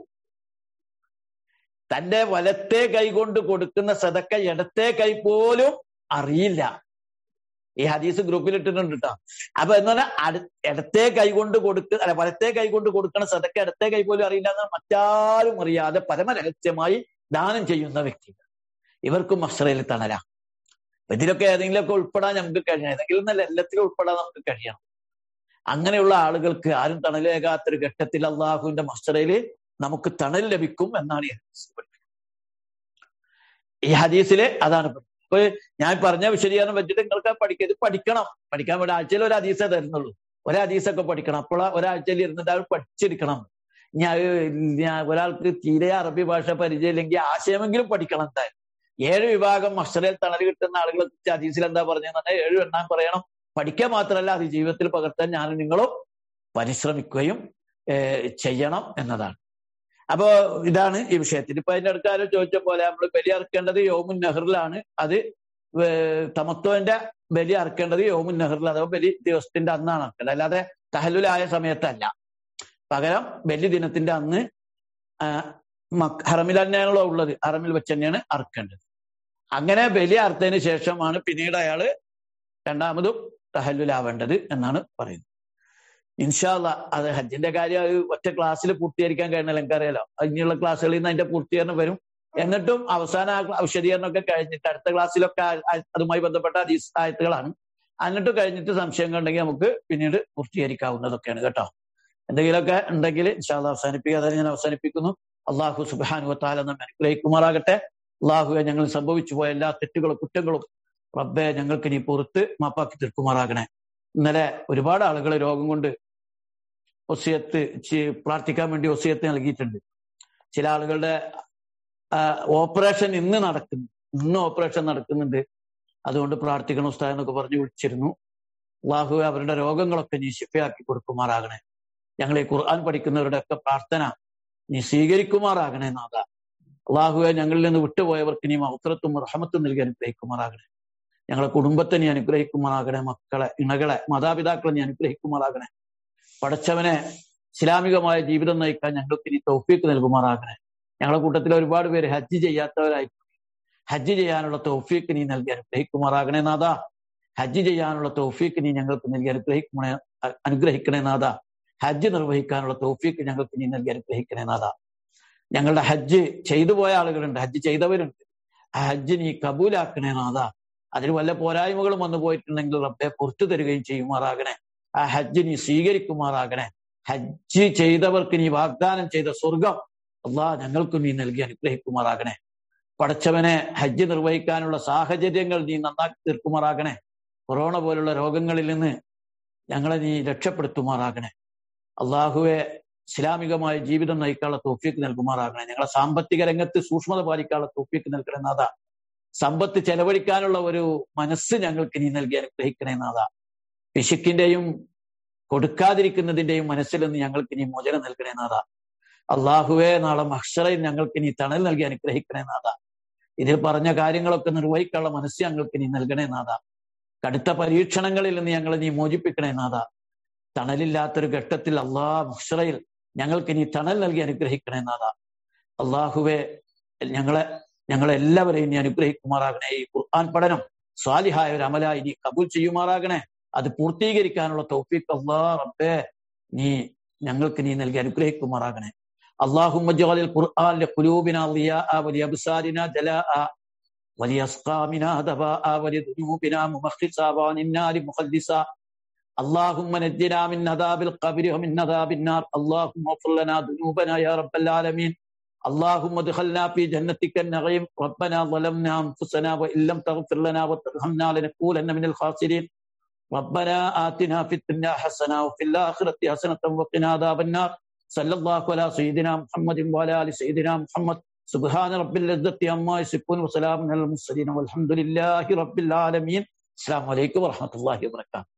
തന്റെ വലത്തെ കൈ കൊണ്ട് കൊടുക്കുന്ന സദക്ക ഇടത്തെ കൈ പോലും അറിയില്ല ഈ ഹദീസ് ഗ്രൂപ്പിൽ ഇട്ടിട്ടുണ്ട് കേട്ടോ അപ്പൊ എന്ന് പറഞ്ഞാൽ ഇടത്തെ കൈ കൊണ്ട് കൊടുക്ക അല്ല വലത്തെ കൈ കൊണ്ട് കൊടുക്കുന്ന സദക്ക ഇടത്തെ കൈ പോലും അറിയില്ല എന്ന് മറ്റാരും അറിയാതെ പരമരഹസ്യമായി ദാനം ചെയ്യുന്ന വ്യക്തികൾ ഇവർക്കും മസ്രയിൽ തണലാം ഇതിലൊക്കെ ഏതെങ്കിലുമൊക്കെ ഉൾപ്പെടാൻ നമുക്ക് കഴിയണം ഏതെങ്കിലും നല്ല എല്ലാത്തിലും ഉൾപ്പെടാൻ നമുക്ക് കഴിയണം അങ്ങനെയുള്ള ആളുകൾക്ക് ആരും തണലേകാത്തൊരു ഘട്ടത്തിൽ അള്ളാഹുവിന്റെ മസ്റ്ററയിൽ നമുക്ക് തണൽ ലഭിക്കും എന്നാണ് ഈ ഹദീസ് പഠിപ്പിക്കുന്നത് ഈ ഹദീസില് അതാണ് പഠിക്കുന്നത് അപ്പൊ ഞാൻ പറഞ്ഞ വിശദീകരണം വെച്ചിട്ട് നിങ്ങൾക്ക് പഠിക്കുക ഇത് പഠിക്കണം പഠിക്കാൻ വേണ്ടി ആഴ്ചയിൽ ഒരു ഹദീസേ തരുന്നുള്ളൂ ഒരു ഹദീസൊക്കെ പഠിക്കണം അപ്പോൾ ഒരാഴ്ചയിൽ ഇരുന്നിട്ട് അവർ പഠിച്ചെടുക്കണം ഞാൻ ഞാൻ ഒരാൾക്ക് തീരെ അറബി ഭാഷ പരിചയമില്ലെങ്കിൽ ആശയമെങ്കിലും പഠിക്കണം എന്തായാലും ഏഴ് വിഭാഗം മസ്റ്ററിൽ തണൽ കിട്ടുന്ന ആളുകളെ കുറിച്ച് ഹദീസിൽ എന്താ പറഞ്ഞതെന്ന് പറഞ്ഞാൽ ഏഴ് എണ്ണാൻ പറയണം പഠിക്കാൻ മാത്രമല്ല അത് ജീവിതത്തിൽ പകർത്താൻ ഞാനും നിങ്ങളും പരിശ്രമിക്കുകയും ചെയ്യണം എന്നതാണ് അപ്പോ ഇതാണ് ഈ വിഷയത്തിൽ ഇപ്പൊ അതിന്റെ അടുത്ത് ആരോ ചോദിച്ച പോലെ നമ്മൾ ബലി അറക്കേണ്ടത് യോമുൻ നെഹറിലാണ് അത് തമത്വന്റെ ബലി അറക്കേണ്ടത് യോമുൻ നെഹറിൽ അഥവാ ബലി ദിവസത്തിന്റെ അന്നാണ് അറക്കേണ്ടത് അല്ലാതെ തഹലുലായ സമയത്തല്ല പകരം ബലി ദിനത്തിന്റെ അന്ന് ഹറമിൽ തന്നെയാണല്ലോ ഉള്ളത് ഹറമിൽ വെച്ച് തന്നെയാണ് അറക്കേണ്ടത് അങ്ങനെ ബലി അറുത്തതിന് ശേഷമാണ് പിന്നീട് അയാള് രണ്ടാമതും തഹല്ലുലാവേണ്ടത് എന്നാണ് പറയുന്നത് ഇൻഷാല്ല അത് ഹജ്ജിന്റെ കാര്യം ഒറ്റ ക്ലാസ്സിൽ പൂർത്തീകരിക്കാൻ കഴിഞ്ഞാൽ എനിക്കറിയാലോ ഇനിയുള്ള ക്ലാസ്സുകളിൽ നിന്ന് അതിന്റെ പൂർത്തീകരണം വരും എന്നിട്ടും അവസാന വിശദീകരണമൊക്കെ കഴിഞ്ഞിട്ട് അടുത്ത ക്ലാസ്സിലൊക്കെ അതുമായി ബന്ധപ്പെട്ട ആയത്തുകളാണ് എന്നിട്ട് കഴിഞ്ഞിട്ട് സംശയങ്ങൾ ഉണ്ടെങ്കിൽ നമുക്ക് പിന്നീട് പൂർത്തീകരിക്കാവുന്നതൊക്കെയാണ് കേട്ടോ എന്തെങ്കിലുമൊക്കെ ഉണ്ടെങ്കിൽ ഇൻഷാല്ല അവസാനിപ്പിക്കുക അതായത് ഞാൻ അവസാനിപ്പിക്കുന്നു അള്ളാഹു സുബാനു താല നമ്മെ അനുഗ്രഹിക്കുമാറാകട്ടെ അള്ളാഹുവെ ഞങ്ങൾ സംഭവിച്ചു പോയ എല്ലാ തെറ്റുകളും കുറ്റങ്ങളും റബ്ബെ ഞങ്ങൾക്ക് നീ പുറത്ത് മാപ്പാക്കി തീർക്കുമാറാകണേ ഇന്നലെ ഒരുപാട് ആളുകൾ രോഗം കൊണ്ട് ഒസിയത്ത് പ്രാർത്ഥിക്കാൻ വേണ്ടി ഒസിയത്ത് നൽകിയിട്ടുണ്ട് ചില ആളുകളുടെ ഓപ്പറേഷൻ ഇന്ന് നടക്കുന്നു ഇന്ന് ഓപ്പറേഷൻ നടക്കുന്നുണ്ട് അതുകൊണ്ട് പ്രാർത്ഥിക്കണം ഉസ്താദ് എന്നൊക്കെ പറഞ്ഞു വിളിച്ചിരുന്നു അള്ളാഹു അവരുടെ രോഗങ്ങളൊക്കെ നീ ശിഫയാക്കി കൊടുക്കുമാറാകണേ ഞങ്ങൾ ഈ ഖുർആൻ പഠിക്കുന്നവരുടെ ഒക്കെ പ്രാർത്ഥന നീ സ്വീകരിക്കുമാറാകണേ നാഥ അള്ളാഹുവെ ഞങ്ങളിൽ നിന്ന് വിട്ടുപോയവർക്ക് നീ മഹത്രത്തും റഹമത്തും നൽകി അനുഗ്രഹിക്കുമാറാകണേ ഞങ്ങളെ കുടുംബത്തെ നീ അനുഗ്രഹിക്കുമാറാകണേ മക്കളെ ഇണകളെ മാതാപിതാക്കളെ നീ അനുഗ്രഹിക്കുമാറാകണേ പടച്ചവനെ ഇസ്ലാമികമായ ജീവിതം നയിക്കാൻ ഞങ്ങൾക്ക് നീ തൗഫീക്ക് നൽകുമാറാകണേ ഞങ്ങളുടെ കൂട്ടത്തിൽ ഒരുപാട് പേര് ഹജ്ജ് ചെയ്യാത്തവരായി ഹജ്ജ് ചെയ്യാനുള്ള തൗഫീക്ക് നീ നൽകി അനുഗ്രഹിക്കുമാറാകണേ നാഥ ഹജ്ജ് ചെയ്യാനുള്ള തൗഫീക്ക് നീ ഞങ്ങൾക്ക് നൽകി അനുഗ്രഹിക്കണേ അനുഗ്രഹിക്കണേ നാഥ ഹജ്ജ് നിർവഹിക്കാനുള്ള തൗഫീക്ക് ഞങ്ങൾക്ക് നീ നൽകി അനുഗ്രഹിക്കണേ നാഥ ഞങ്ങളുടെ ഹജ്ജ് ചെയ്തു പോയ ആളുകളുണ്ട് ഹജ്ജ് ചെയ്തവരുണ്ട് ആ ഹജ്ജ് നീ കബൂലാക്കണേ നാഥ അതിന് വല്ല പോരായ്മകളും വന്നു പോയിട്ടുണ്ടെങ്കിൽ റബ്ബെ പുറത്തു തരികയും ചെയ്യുമാറാകണേ ആ ഹജ്ജ് നീ സ്വീകരിക്കുമാറാകണേ ഹജ്ജ് ചെയ്തവർക്ക് നീ വാഗ്ദാനം ചെയ്ത സ്വർഗം അള്ളാ ഞങ്ങൾക്കും നീ നൽകി അനുഗ്രഹിക്കുമാറാകണേ പടച്ചവനെ ഹജ്ജ് നിർവഹിക്കാനുള്ള സാഹചര്യങ്ങൾ നീ നന്നാക്കി തീർക്കുമാറാകണേ കൊറോണ പോലുള്ള രോഗങ്ങളിൽ നിന്ന് ഞങ്ങളെ നീ രക്ഷപ്പെടുത്തുമാറാകണേ അള്ളാഹുവെ ഇസ്ലാമികമായ ജീവിതം നയിക്കാനുള്ള തോഫിക്ക് നൽകുമാറാകണേ ഞങ്ങളെ സാമ്പത്തിക രംഗത്ത് സൂക്ഷ്മത പാലിക്കാനുള്ള തോഫിക്ക് നൽകണേ നാഥ സമ്പത്ത് ചെലവഴിക്കാനുള്ള ഒരു മനസ്സ് ഞങ്ങൾക്ക് നീ നൽകി അനുഗ്രഹിക്കണേ നാഥ പിശുക്കിന്റെയും കൊടുക്കാതിരിക്കുന്നതിന്റെയും മനസ്സിൽ നിന്ന് ഞങ്ങൾക്ക് നീ മോചനം നൽകണേ നാഥ അള്ളാഹുവെ നാളെ മഹ്ഷറയിൽ ഞങ്ങൾക്ക് നീ തണൽ നൽകി അനുഗ്രഹിക്കണേ നാഥ ഇതിൽ പറഞ്ഞ കാര്യങ്ങളൊക്കെ നിർവഹിക്കാനുള്ള മനസ്സ് ഞങ്ങൾക്ക് നീ നൽകണേ നാഥ കടുത്ത പരീക്ഷണങ്ങളിൽ നിന്ന് ഞങ്ങളെ നീ മോചിപ്പിക്കണേ നാഥ തണലില്ലാത്തൊരു ഘട്ടത്തിൽ അള്ളാഹ് മഹ്ഷറയിൽ ഞങ്ങൾക്ക് നീ തണൽ നൽകി അനുഗ്രഹിക്കണേ നാഥ അള്ളാഹുവെ ഞങ്ങളെ ഞങ്ങളെല്ലാവരെയും നീ അനുഗ്രഹിക്കുമാറാകണേ ഈ ഖുർആൻ പഠനം സ്വാലിഹായ ഒരു അമലായി നീ കബൂൽ ചെയ്യുമാറാകണേ അത് പൂർത്തീകരിക്കാനുള്ള തൗഫീഖ് അള്ളാ റബ്ബേ നീ ഞങ്ങൾക്ക് നീ നൽകി അനുഗ്രഹിക്കുമാറാകണേ اللهم اجعل القرآن لقلوبنا ضياء ولأبصارنا جلاء ولأسقامنا دواء ولذنوبنا ممخصا وعن النار مخلصا اللهم نجنا من عذاب القبر ومن عذاب النار اللهم اغفر لنا ذنوبنا يا رب العالمين اللهم ادخلنا في جنتك النعيم ربنا ظلمنا انفسنا وان لم تغفر لنا وترحمنا لنكونن من الخاسرين ربنا آتنا في الدنيا حسنة وفي الآخرة حسنة وقنا عذاب النار صلى الله على سيدنا محمد وعلى آل سيدنا محمد سبحان رب العزة عما يصفون وسلام على المرسلين والحمد لله رب العالمين السلام عليكم ورحمة الله وبركاته